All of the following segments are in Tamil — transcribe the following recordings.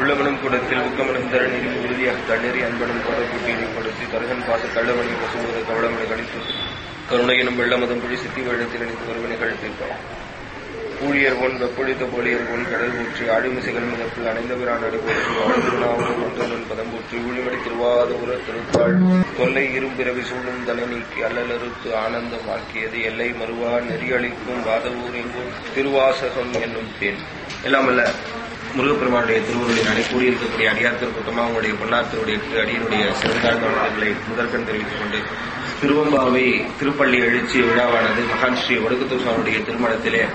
உள்ளமனும் கூடத்தில் உக்கமனும் தரணில் உறுதியாக தண்ணீரை அன்பனும் கோட கூட்டினை கொடுத்து கருகன் பார்த்து கள்ளவனை பசுவது கவளமனை கணித்து கருணையனும் வெள்ளமதம் புழி சித்தி வெள்ளத்தில் அணிந்து ஒருவனை கழுத்திருப்பான் ஊழியர் பொன் வெப்பொழித்த போலியர் பொன் கடல் ஊற்றி ஆழிமிசைகள் மிதப்பு அணைந்த பிரான் அடிபோற்றி வாழ்ந்திருநாவும் ஒன்றொன்றன் பதம் போற்றி ஊழிமடி திருவாத உர திருத்தாள் தொல்லை இரும்பிறவி சூழும் தலை நீக்கி அல்லலறுத்து ஆனந்தமாக்கியது எல்லை மறுவா நெறியளிக்கும் வாதவூர் எங்கும் திருவாசகம் என்னும் தேன் எல்லாம் அல்ல முருகப்பெருமானுடைய திருவுருளின் அணை கூடியிருக்கக்கூடிய அடியார்த்தர் கூட்டமாக உங்களுடைய பொன்னாத்தினுடைய அடியினுடைய சிறந்தாழ்ந்த வணக்கங்களை முதற்கண் தெரிவித்துக் கொண்டு திருவம்பாவை திருப்பள்ளி எழுச்சி விழாவானது மகான் ஸ்ரீ ஒடுக்கத்தூர் சுவாமியுடைய திருமணத்திலே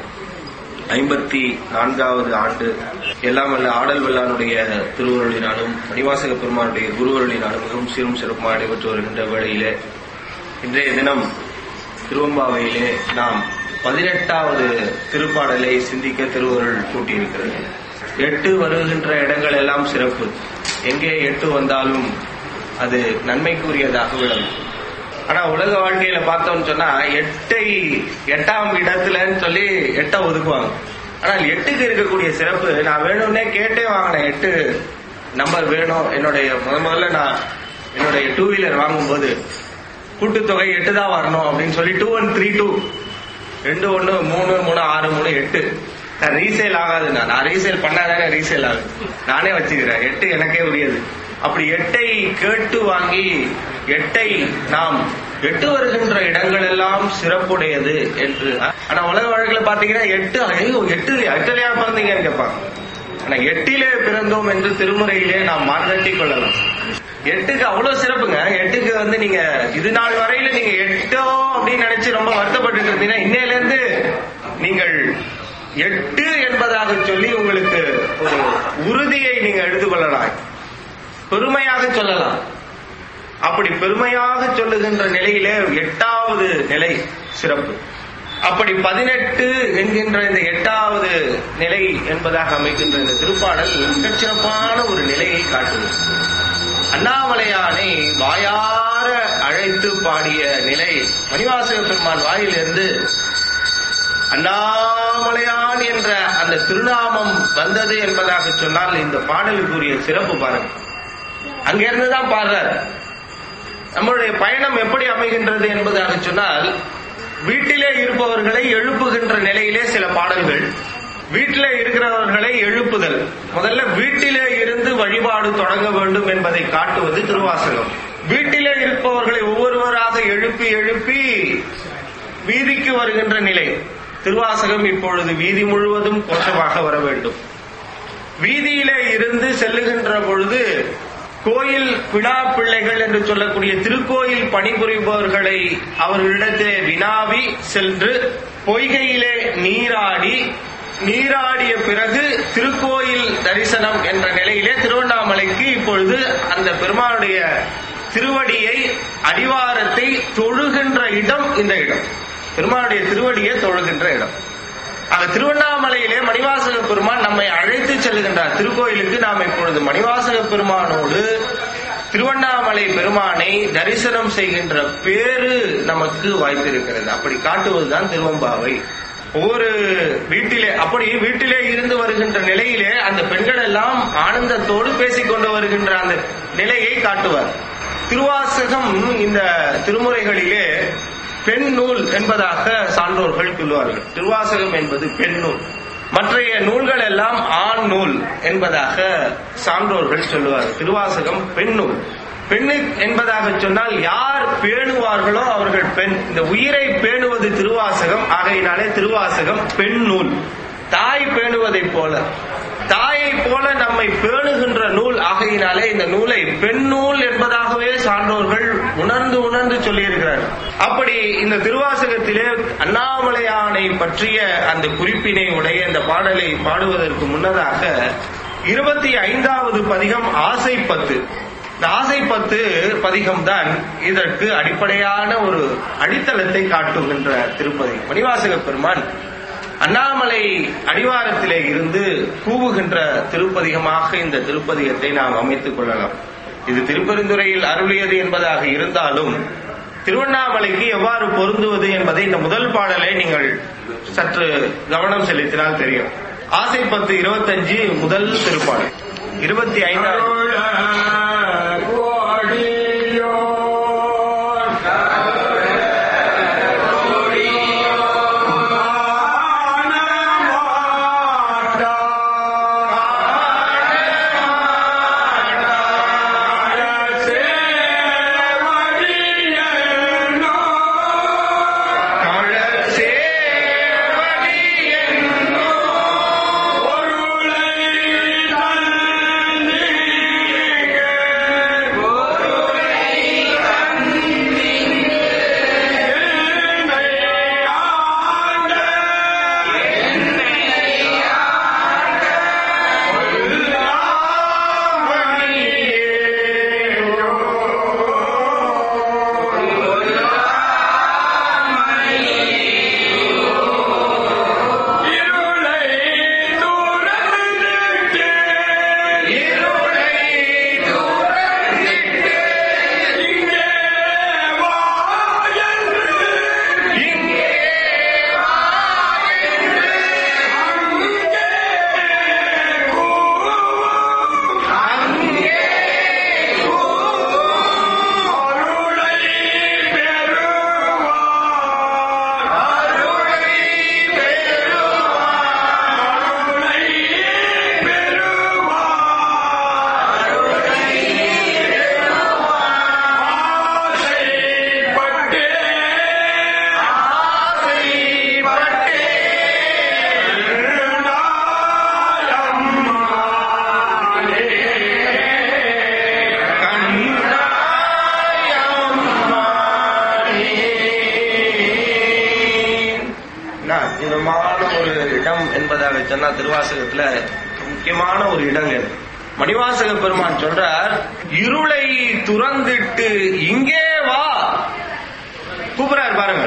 ஐம்பத்தி நான்காவது ஆண்டு எல்லாம் வல்ல ஆடல் வல்லானுடைய திருவருளினாலும் மணிவாசக பெருமானுடைய குருவருளினாலும் மிகவும் சீரும் சிறப்புமாக நடைபெற்று வருகின்ற வேளையிலே இன்றைய தினம் திருவம்பாவையிலே நாம் பதினெட்டாவது திருப்பாடலை சிந்திக்க திருவருள் கூட்டியிருக்கிறது எட்டு வருகின்ற இடங்கள் எல்லாம் சிறப்பு எங்கே எட்டு வந்தாலும் அது நன்மைக்குரியதாக விளங்கும் ஆனா உலக வாழ்க்கையில பார்த்தோம்னு சொன்னா எட்டை எட்டாம் இடத்துலன்னு சொல்லி எட்டை ஒதுக்குவாங்க ஆனால் எட்டுக்கு இருக்கக்கூடிய சிறப்பு நான் வேணும்னே கேட்டே வாங்கினேன் எட்டு நம்பர் வேணும் என்னுடைய முத முதல்ல நான் என்னுடைய டூ வீலர் வாங்கும்போது கூட்டுத்தொகை எட்டு தான் வரணும் அப்படின்னு சொல்லி டூ ஒன் த்ரீ டூ ரெண்டு ஒன்று மூணு மூணு ஆறு மூணு எட்டு நான் ரீசேல் ஆகாது நான் நான் ரீசேல் பண்ணாதானே ரீசேல் ஆகுது நானே வச்சுக்கிறேன் எட்டு எனக்கே உரியது அப்படி எட்டை கேட்டு வாங்கி எட்டை நாம் எட்டு வருகின்ற இடங்கள் எல்லாம் சிறப்புடையது என்று ஆனா உலக வழக்குல பாத்தீங்கன்னா எட்டு ஐயோ எட்டு எட்டுலையா பிறந்தீங்கன்னு கேட்பாங்க ஆனா எட்டிலே பிறந்தோம் என்று திருமுறையிலே நாம் மாற்றட்டி கொள்ளலாம் எட்டுக்கு அவ்வளவு சிறப்புங்க எட்டுக்கு வந்து நீங்க இது நாள் வரையில நீங்க எட்டோ அப்படின்னு நினைச்சு ரொம்ப வருத்தப்பட்டு இருந்தீங்கன்னா இன்னையில இருந்து நீங்கள் எட்டு என்பதாக சொல்லி உங்களுக்கு ஒரு உறுதியை நீங்க எடுத்துக்கொள்ளலாம் பெருமையாக சொல்லலாம் அப்படி பெருமையாக சொல்லுகின்ற நிலையிலே எட்டாவது நிலை சிறப்பு அப்படி பதினெட்டு என்கின்ற இந்த எட்டாவது நிலை என்பதாக அமைக்கின்ற இந்த திருப்பாடல் மிகச் சிறப்பான ஒரு நிலையை காட்டுது அண்ணாமலையானை வாயார அழைத்து பாடிய நிலை மணிவாசக பெருமான் வாயிலிருந்து அண்ணாமலையான் என்ற அந்த திருநாமம் வந்தது என்பதாக சொன்னால் இந்த பாடலுக்குரிய சிறப்பு பாருங்க அங்கிருந்துதான் பாடுறார் நம்மளுடைய பயணம் எப்படி அமைகின்றது என்பதாக சொன்னால் வீட்டிலே இருப்பவர்களை எழுப்புகின்ற நிலையிலே சில பாடல்கள் வீட்டிலே இருக்கிறவர்களை எழுப்புதல் முதல்ல வீட்டிலே இருந்து வழிபாடு தொடங்க வேண்டும் என்பதை காட்டுவது திருவாசகம் வீட்டிலே இருப்பவர்களை ஒவ்வொருவராக எழுப்பி எழுப்பி வீதிக்கு வருகின்ற நிலை திருவாசகம் இப்பொழுது வீதி முழுவதும் கோஷமாக வர வேண்டும் வீதியிலே இருந்து செல்லுகின்ற பொழுது கோயில் விழா பிள்ளைகள் என்று சொல்லக்கூடிய திருக்கோயில் பணிபுரிபவர்களை அவர்களிடத்திலே வினாவி சென்று பொய்கையிலே நீராடி நீராடிய பிறகு திருக்கோயில் தரிசனம் என்ற நிலையிலே திருவண்ணாமலைக்கு இப்பொழுது அந்த பெருமானுடைய திருவடியை அடிவாரத்தை தொழுகின்ற இடம் இந்த இடம் பெருமானுடைய திருவடியை தொழுகின்ற இடம் அந்த திருவண்ணாமலையிலே மணிவாசக பெருமான் நம்மை அழைத்து செல்கின்றார் திருக்கோயிலுக்கு நாம் இப்பொழுது மணிவாசக பெருமானோடு திருவண்ணாமலை பெருமானை தரிசனம் செய்கின்ற பேரு நமக்கு வாய்ப்பிருக்கிறது அப்படி காட்டுவதுதான் திருவம்பாவை ஒவ்வொரு வீட்டிலே அப்படி வீட்டிலே இருந்து வருகின்ற நிலையிலே அந்த பெண்கள் எல்லாம் ஆனந்தத்தோடு பேசிக் கொண்டு வருகின்ற அந்த நிலையை காட்டுவார் திருவாசகம் இந்த திருமுறைகளிலே பெண் நூல் என்பதாக சான்றோர்கள் சொல்லுவார்கள் திருவாசகம் என்பது பெண் நூல் மற்றைய நூல்கள் எல்லாம் ஆண் நூல் என்பதாக சான்றோர்கள் சொல்லுவார்கள் திருவாசகம் பெண் நூல் பெண்ணு என்பதாக சொன்னால் யார் பேணுவார்களோ அவர்கள் பெண் இந்த உயிரை பேணுவது திருவாசகம் ஆகையினாலே திருவாசகம் பெண் நூல் தாய் பேணுவதைப் போல தாயை போல நம்மை பேணுகின்ற நூல் ஆகையினாலே இந்த நூலை பெண் நூல் என்பதாகவே சான்றோர்கள் உணர்ந்து உணர்ந்து சொல்லியிருக்கிறார்கள் அப்படி இந்த திருவாசகத்திலே அண்ணாமலையானை பற்றிய அந்த குறிப்பினை உடைய இந்த பாடலை பாடுவதற்கு முன்னதாக இருபத்தி ஐந்தாவது பதிகம் ஆசைப்பத்து இந்த ஆசைப்பத்து பதிகம் தான் இதற்கு அடிப்படையான ஒரு அடித்தளத்தை காட்டுகின்ற திருப்பதி மணிவாசக பெருமான் அண்ணாமலை அடிவாரத்திலே இருந்து கூவுகின்ற திருப்பதிகமாக இந்த திருப்பதிகத்தை நாம் அமைத்துக் கொள்ளலாம் இது திருப்பெருந்துறையில் அருளியது என்பதாக இருந்தாலும் திருவண்ணாமலைக்கு எவ்வாறு பொருந்துவது என்பதை இந்த முதல் பாடலை நீங்கள் சற்று கவனம் செலுத்தினால் தெரியும் ஆசை பத்து இருபத்தஞ்சு முதல் திருப்பாடல் இருபத்தி ஐந்தாவது அற்புதமான ஒரு இடம் என்பதாக சொன்னா திருவாசகத்துல முக்கியமான ஒரு இடங்க இது. மணிவாசக பெருமான் சொல்றார் இருளை துறந்திட்டு இங்கே வா கூப்பிடார் பாருங்க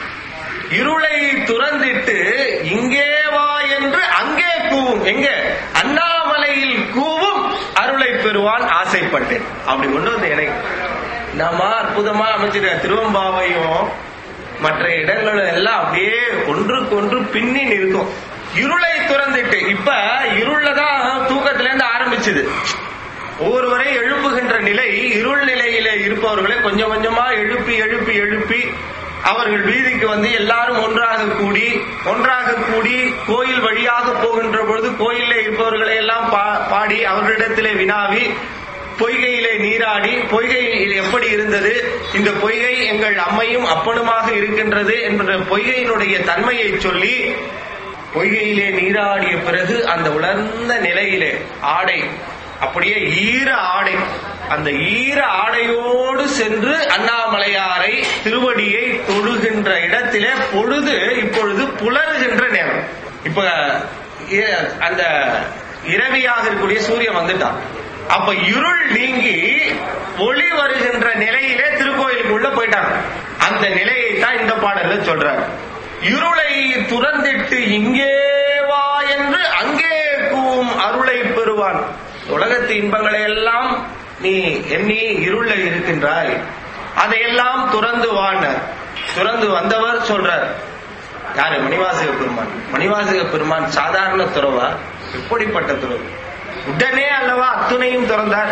இருளை துறந்திட்டு இங்கே வா என்று அங்கே கூவும் எங்க அண்ணாமலையில் கூவும் அருளை பெறுவான் ஆசைப்பட்டேன் அப்படி கொண்டு வந்து எனக்கு நம்ம அற்புதமா அமைச்சிருக்க திருவம்பாவையும் மற்ற இடங்களும் எல்லாம் அப்படியே ஒன்றுக்கொன்று பின்னி நிற்கும் இருளை துறந்துட்டு இப்ப இருள்ல தான் தூக்கத்துல இருந்து ஆரம்பிச்சது ஒவ்வொருவரை எழுப்புகின்ற நிலை இருள் நிலையில இருப்பவர்களை கொஞ்சம் கொஞ்சமா எழுப்பி எழுப்பி எழுப்பி அவர்கள் வீதிக்கு வந்து எல்லாரும் ஒன்றாக கூடி ஒன்றாக கூடி கோயில் வழியாக போகின்ற பொழுது கோயிலில் இருப்பவர்களை எல்லாம் பா- பாடி அவர்களிடத்திலே வினாவி பொய்கையிலே நீராடி பொய்கை எப்படி இருந்தது இந்த பொய்கை எங்கள் அம்மையும் அப்பனுமாக இருக்கின்றது என்ற பொய்கையினுடைய தன்மையை சொல்லி பொய்கையிலே நீராடிய பிறகு அந்த உலர்ந்த நிலையிலே ஆடை அப்படியே ஈர ஆடை அந்த ஈர ஆடையோடு சென்று அண்ணாமலையாரை திருவடியை தொழுகின்ற இடத்திலே பொழுது இப்பொழுது புலருகின்ற நேரம் இப்ப இ- அந்த இரவியாக இருக்கக்கூடிய சூரியன் வந்துட்டான் அப்ப இருள் நீங்கி ஒளி வருகின்ற நிலையிலே திருக்கோயிலுக்குள்ள போயிட்டாங்க அந்த நிலையை தான் இந்த பாடல்ல சொல்றாரு இருளை துறந்திட்டு இங்கே வா என்று அங்கே கூவும் அருளை பெறுவான் உலகத்து இன்பங்களை எல்லாம் நீ எண்ணி இருள இருக்கின்றாய் அதையெல்லாம் துறந்து வான துறந்து வந்தவர் சொல்றார் யாரு மணிவாசக பெருமான் மணிவாசக பெருமான் சாதாரண துறவா எப்படிப்பட்ட துறவு உடனே அல்லவா அத்துணையும் திறந்தார்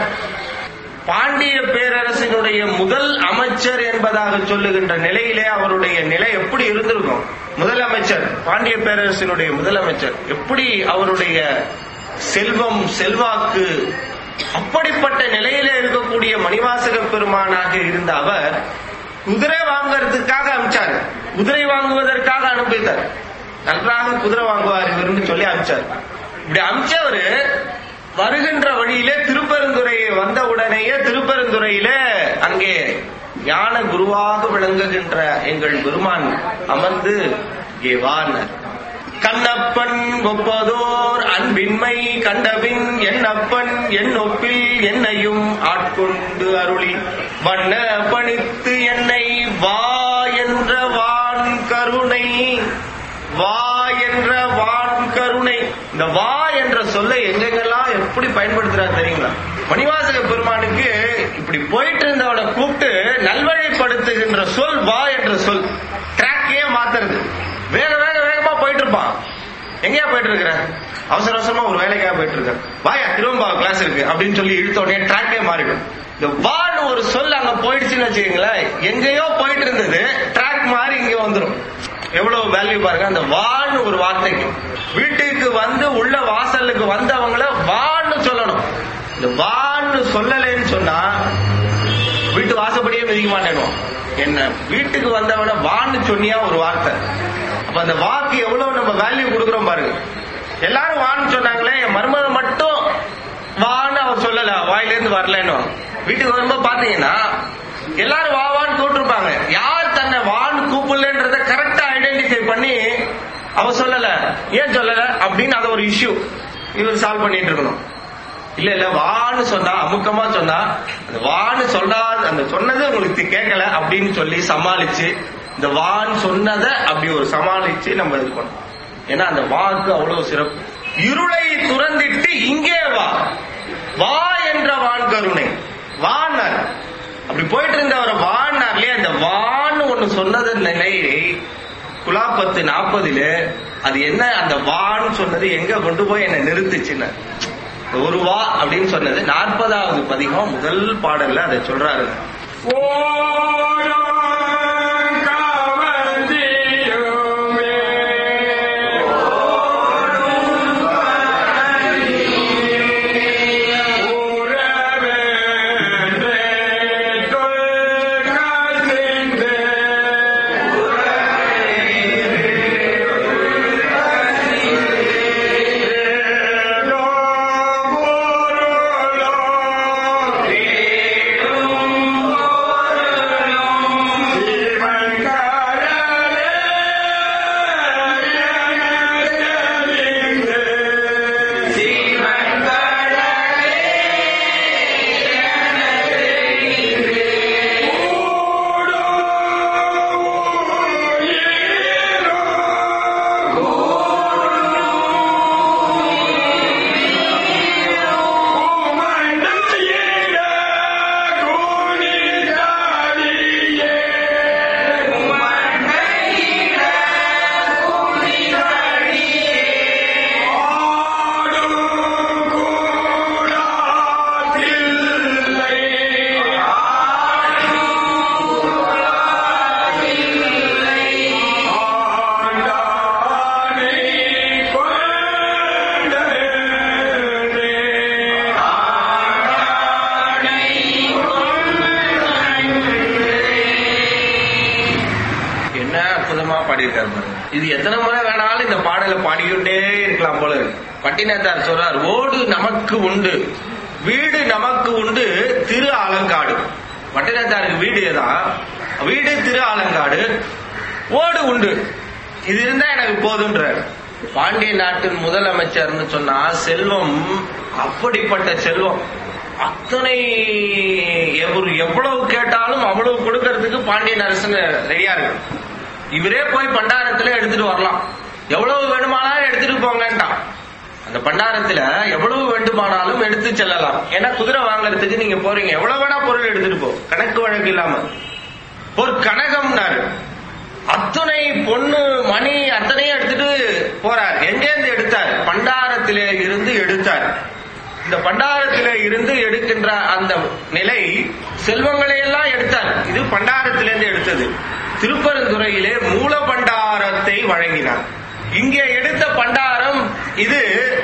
பாண்டிய பேரரசினுடைய முதல் அமைச்சர் என்பதாக சொல்லுகின்ற நிலையிலே அவருடைய நிலை எப்படி இருந்திருக்கும் முதலமைச்சர் பாண்டிய பேரரசினுடைய முதலமைச்சர் எப்படி அவருடைய செல்வம் செல்வாக்கு அப்படிப்பட்ட நிலையிலே இருக்கக்கூடிய மணிவாசக பெருமானாக இருந்த அவர் குதிரை வாங்குறதுக்காக அனுப்பிச்சாரு குதிரை வாங்குவதற்காக அனுப்பித்தார் நன்றாக குதிரை வாங்குவார் இவர்னு சொல்லி அனுப்பிச்சார் இப்படி அனுப்பிச்சவரு வருகின்ற வழியிலே திருப்பெருந்துறை வந்த உடனேயே திருப்பெருந்துறையிலே அங்கே ஞான குருவாக விளங்குகின்ற எங்கள் பெருமான் அமர்ந்து இங்கே வான்னார் கண்ணப்பன் ஒப்பதோர் அன்பின்மை கண்டபின் என்னப்பன் என் ஒப்பில் என்னையும் ஆட்கொண்டு அருளி வண்ண பணித்து என்னை வா என்ற வான் கருணை வா என்ற வான் கருணை இந்த வா என்ற சொல்லை எங்கெங்கெல்லாம் எப்படி பயன்படுத்துறாரு தெரியுங்களா மணிவாசக பெருமானுக்கு இப்படி போயிட்டு இருந்தவனை கூப்பிட்டு நல்வழிப்படுத்துகின்ற சொல் வா என்ற சொல் ட்ராக்கையே மாத்துறது வேக வேக வேகமா போயிட்டு இருப்பான் எங்கேயா போயிட்டு இருக்கிற அவசர அவசரமா ஒரு வேலைக்காக போயிட்டு இருக்காரு வாயா திருவம்பா கிளாஸ் இருக்கு அப்படின்னு சொல்லி இழுத்த உடனே ட்ராக்கே மாறிடும் இந்த வான்னு ஒரு சொல் அங்க போயிடுச்சுன்னு வச்சுக்கீங்களேன் எங்கேயோ போயிட்டு இருந்தது ட்ராக் மாறி இங்க வந்துரும் எவ்வளவு வேல்யூ பாருங்க அந்த வான்னு ஒரு வார்த்தைக்கு வீட்டுக்கு வந்து உள்ள வாசலுக்கு வந்தவங்கள வான்னு சொல்லணும் இந்த வான்னு சொல்லலைன்னு சொன்னா வீட்டு வாசப்படியே மிதிக்க மாட்டேனும் என்ன வீட்டுக்கு வந்தவன வான்னு சொன்னியா ஒரு வார்த்தை அப்ப அந்த வாக்கு எவ்வளவு நம்ம வேல்யூ கொடுக்குறோம் பாருங்க எல்லாரும் வான்னு சொன்னாங்களே என் மருமக மட்டும் வான்னு அவர் சொல்லல வாயில இருந்து வரலன்னு வீட்டுக்கு வரும்போது பாத்தீங்கன்னா எல்லாரும் வா வான்னு கூப்பிட்டுருப்பாங்க யார் தன்னை வான்னு கூப்பிடலன்றத கரெக்டா ஐடென்டிஃபை பண்ணி அவ சொல்லல ஏன் சொல்லல அப்படின்னு அது ஒரு இஷ்யூ இவர் சால்வ் பண்ணிட்டு இருக்கணும் இல்ல இல்ல வான்னு சொன்னா அமுக்கமா சொன்னா அந்த வான்னு சொல்றா அந்த சொன்னது உங்களுக்கு கேட்கல அப்படின்னு சொல்லி சமாளிச்சு இந்த வான்னு சொன்னதை அப்படி ஒரு சமாளிச்சு நம்ம இது பண்ணோம் ஏன்னா அந்த வாக்கு அவ்வளவு சிறப்பு இருளை துறந்திட்டு இங்கே வா வா என்ற வான் கருணை வான்னார் அப்படி போயிட்டு இருந்தவரை வான்னார்லயே அந்த வான்னு ஒண்ணு சொன்னது நிலையை குலாப்பத்து நாற்பதுல அது என்ன அந்த வான்னு சொன்னது எங்க கொண்டு போய் என்ன நிறுத்துச்சுன்னு ஒரு வா அப்படின்னு சொன்னது நாற்பதாவது பதிகம் முதல் பாடல்ல அதை சொல்றாரு என்ன அற்புதமா பாடியிருக்காரு பாருங்க இது எத்தனை முறை வேணாலும் இந்த பாடலை பாடிக்கிட்டே இருக்கலாம் போல இருக்கு பட்டினத்தார் சொல்றார் ஓடு நமக்கு உண்டு வீடு நமக்கு உண்டு திரு ஆலங்காடு பட்டினத்தாருக்கு வீடு தான் வீடு திரு ஆலங்காடு ஓடு உண்டு இது இருந்தா எனக்கு போதுன்றார் பாண்டிய நாட்டின் முதலமைச்சர்னு சொன்னா செல்வம் அப்படிப்பட்ட செல்வம் அத்தனை எவ்வளவு எவ்வளவு கேட்டாலும் அவ்வளவு கொடுக்கறதுக்கு பாண்டியன் அரசன் ரெடியா இருக்கு இவரே போய் பண்டாரத்துல எடுத்துட்டு வரலாம் எவ்வளவு வேணுமானாலும் எடுத்துட்டு போங்கன்ட்டான் அந்த பண்டாரத்துல எவ்வளவு வேண்டுமானாலும் எடுத்து செல்லலாம் ஏன்னா குதிரை வாங்குறதுக்கு நீங்க போறீங்க எவ்வளவு வேணா பொருள் எடுத்துட்டு போ கணக்கு வழக்கு இல்லாம ஒரு கனகம்னாரு அத்தனை பொண்ணு மணி அத்தனையும் எடுத்துட்டு போறார் எங்கேருந்து எடுத்தார் பண்டாரத்திலே இருந்து எடுத்தார் இந்த பண்டாரத்திலே இருந்து எடுக்கின்ற அந்த நிலை செல்வங்களை எல்லாம் எடுத்தார் இது பண்டாரத்திலிருந்து எடுத்தது திருப்பரந்துறையிலே மூல பண்டாரத்தை வழங்கினார் இங்கே எடுத்த பண்டாரம் இது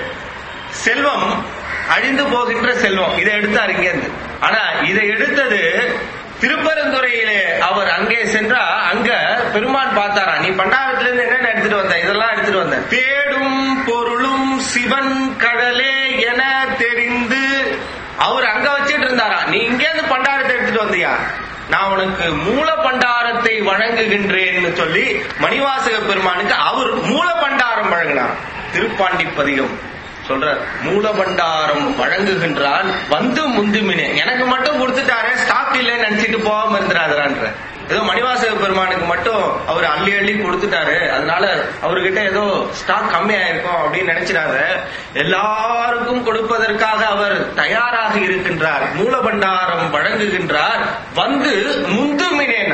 செல்வம் அழிந்து போகின்ற செல்வம் இதை எடுத்தார் இங்கேருந்து ஆனா இதை எடுத்தது திருப்பரந்துறையிலே அவர் அங்கே சென்றா அங்க பெருமான் பார்த்தாரா நீ பண்டாரத்துல இருந்து என்னென்ன எடுத்துட்டு வந்த இதெல்லாம் எடுத்துட்டு வந்த தேடும் பொருளும் சிவன் கடலே என தெரிந்து அவர் அங்க வச்சிட்டு இருந்தாரா நீ இங்க இருந்து பண்டாரத்தை எடுத்துட்டு வந்தியா நான் உனக்கு மூல பண்டாரத்தை வழங்குகின்றேன்னு சொல்லி மணிவாசக பெருமானுக்கு அவர் மூல பண்டாரம் வழங்கினார் திருப்பாண்டி பதிகம் சொல்றார் மூலபண்டாரம் வழங்குகின்றான் வந்து முந்துமினே எனக்கு மட்டும் கொடுத்துட்டாரே ஸ்டாக் இல்லைன்னு நினைச்சிட்டு போகாம இருந்துறாதுறான்ற ஏதோ மணிவாசக பெருமானுக்கு மட்டும் அவர் அள்ளி அள்ளி கொடுத்துட்டாரு அதனால அவர்கிட்ட ஏதோ ஸ்டாக் கம்மி ஆயிருக்கும் அப்படின்னு நினைச்சிடாத எல்லாருக்கும் கொடுப்பதற்காக அவர் தயாராக இருக்கின்றார் மூலபண்டாரம் வழங்குகின்றார் வந்து முந்துமினேன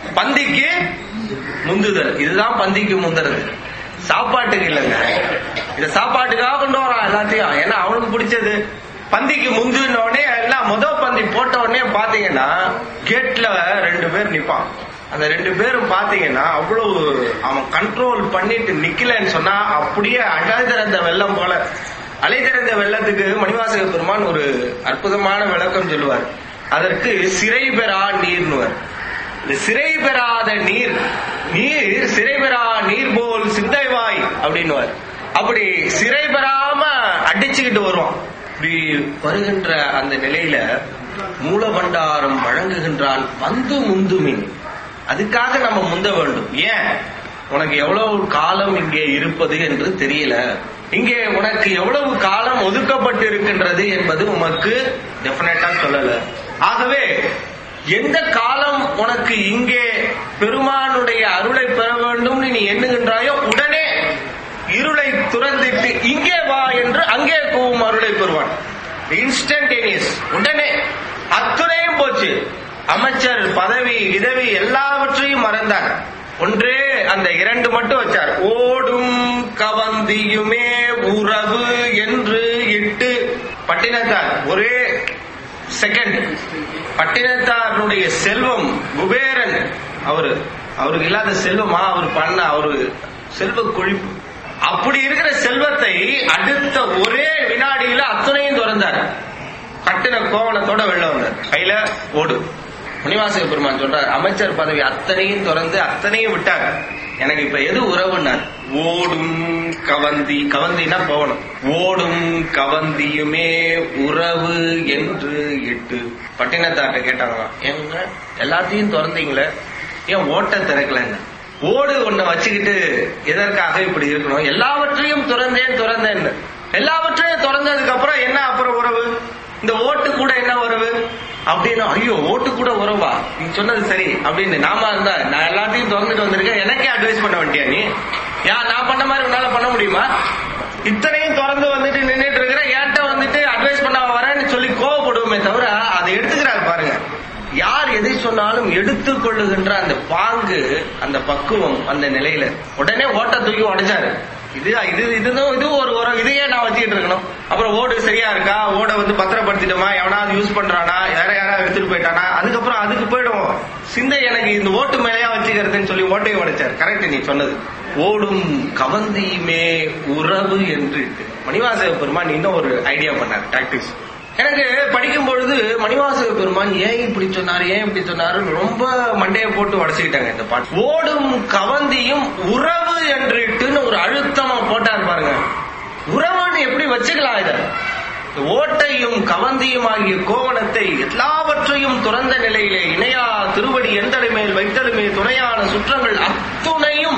பந்திக்கு முந்துதல் இதுதான் பந்திக்கு முந்துறது சாப்பாட்டுக்கு இல்லைங்க இத சாப்பாட்டுக்காக கொண்டு வரான் எல்லாத்தையும் ஏன்னா அவனுக்கு பிடிச்சது பந்திக்கு முந்தின உடனே எல்லாம் முத பந்தி போட்ட உடனே பாத்தீங்கன்னா கேட்ல ரெண்டு பேர் நிப்பான் அந்த ரெண்டு பேரும் பாத்தீங்கன்னா அவ்வளவு அவன் கண்ட்ரோல் பண்ணிட்டு நிக்கலன்னு சொன்னா அப்படியே அழகிறந்த வெள்ளம் போல அலைதிறந்த வெள்ளத்துக்கு மணிவாசக பெருமான் ஒரு அற்புதமான விளக்கம் சொல்லுவார் அதற்கு சிறை பெறா நீர்னுவர் இந்த சிறை பெறாத நீர் நீர் சிறை பெறா நீர் போல் சிந்தைவாய் அப்படின்னுவார் அப்படி சிறை பெறாம அடிச்சுக்கிட்டு வருவான் இப்படி வருகின்ற அந்த நிலையில மூலபண்டாரம் வழங்குகின்றான் வந்து முந்துமின் அதுக்காக நம்ம முந்த வேண்டும் ஏன் உனக்கு எவ்வளவு காலம் இங்கே இருப்பது என்று தெரியல இங்கே உனக்கு எவ்வளவு காலம் ஒதுக்கப்பட்டு இருக்கின்றது என்பது உமக்கு டெபினட்டா சொல்லல ஆகவே எந்த காலம் உனக்கு இங்கே பெருமானுடைய அருளை பெற வேண்டும் நீ எண்ணுகின்றாயோ உடனே இருளை துறந்திட்டு இங்கே வா என்று அங்கே கூவும் அருளை பெறுவான் இன்ஸ்டன்டேனியஸ் உடனே அத்துணையும் போச்சு அமைச்சர் பதவி இதவி எல்லாவற்றையும் மறந்தார் ஒன்றே அந்த இரண்டு மட்டும் வச்சார் ஓடும் கவந்தியுமே உறவு என்று இட்டு பட்டினத்தார் ஒரே செகண்ட் பட்டினத்தாருடைய செல்வம் குபேரன் அவரு அவருக்கு இல்லாத செல்வமா அவர் பண்ண அவரு செல்வ கொழிப்பு அப்படி இருக்கிற செல்வத்தை அடுத்த ஒரே வினாடியில அத்துணையும் திறந்தார் கட்டின கோவணத்தோட வெளில வந்தார் கையில ஓடு முனிவாசக பெருமான் சொல்றார் அமைச்சர் பதவி அத்தனையும் திறந்து அத்தனையும் விட்டார் எனக்கு இப்ப எது உறவுன்னார் ஓடும் கவந்தி கவந்தினா போகணும் ஓடும் கவந்தியுமே உறவு என்று இட்டு பட்டினத்தார்ட்ட கேட்டாங்களாம் ஏங்க எல்லாத்தையும் திறந்தீங்களே ஏன் ஓட்ட திறக்கலங்க ஓடு ஒன்ன வச்சுக்கிட்டு எதற்காக இப்படி இருக்கணும் எல்லாவற்றையும் திறந்தேன் திறந்தேன் எல்லாவற்றையும் திறந்ததுக்கு அப்புறம் என்ன அப்புறம் உறவு இந்த ஓட்டு கூட என்ன உறவு அப்படின்னு ஐயோ ஓட்டு கூட உறவா நீ சொன்னது சரி அப்படின்னு நாம இருந்தா நான் எல்லாத்தையும் திறந்துட்டு வந்திருக்கேன் எனக்கே அட்வைஸ் பண்ண வேண்டியா நீ ஏன் நான் பண்ண மாதிரி உன்னால பண்ண முடியுமா இத்தனையும் திறந்து வந்துட்டு நின்றுட்டு இருக்கிற என்கிட்ட வந்துட்டு அட்வைஸ் பண்ண வரேன்னு சொல்லி கோவப்படுவோமே தவிர அதை எடுத்துக்கிறாரு பாருங்க யார் எதை சொன்னாலும் எடுத்துக் கொள்ளுகின்ற அந்த பாங்கு அந்த பக்குவம் அந்த நிலையில உடனே ஓட்ட தூக்கி உடைச்சாரு இது இது இதுதான் இது ஒரு உரம் இதையே நான் வச்சுக்கிட்டு இருக்கணும் அப்புறம் ஓடு சரியா இருக்கா ஓட வந்து பத்திரப்படுத்திட்டோமா எவனாவது யூஸ் பண்றானா யார யாராவது எடுத்துட்டு போயிட்டானா அதுக்கப்புறம் அதுக்கு போயிடும் சிந்தை எனக்கு இந்த ஓட்டு மேலையா வச்சுக்கிறதுன்னு சொல்லி ஓட்டையை உடைச்சார் கரெக்ட் நீ சொன்னது ஓடும் கவந்தியுமே உறவு என்று மணிவாசக பெருமான் இன்னும் ஒரு ஐடியா பண்ணார் டாக்டிக்ஸ் எனக்கு படிக்கும் பொழுது மணிவாசக பெருமான் ஏன் இப்படி சொன்னாரு ஏன் இப்படி சொன்னாரு ரொம்ப மண்டையை போட்டு உடச்சுக்கிட்டாங்க இந்த பாட்டு ஓடும் கவந்தியும் உறவு என்றுட்டுன்னு ஒரு அழுத்தமா போட்டார் பாருங்க உறவுன்னு எப்படி வச்சுக்கலாம் இத ஓட்டையும் கவந்தியும் ஆகிய கோவணத்தை எல்லாவற்றையும் துறந்த நிலையிலே இணையா திருவடி எந்தடை மேல் வைத்தலுமே துணையான சுற்றங்கள் அத்துணையும்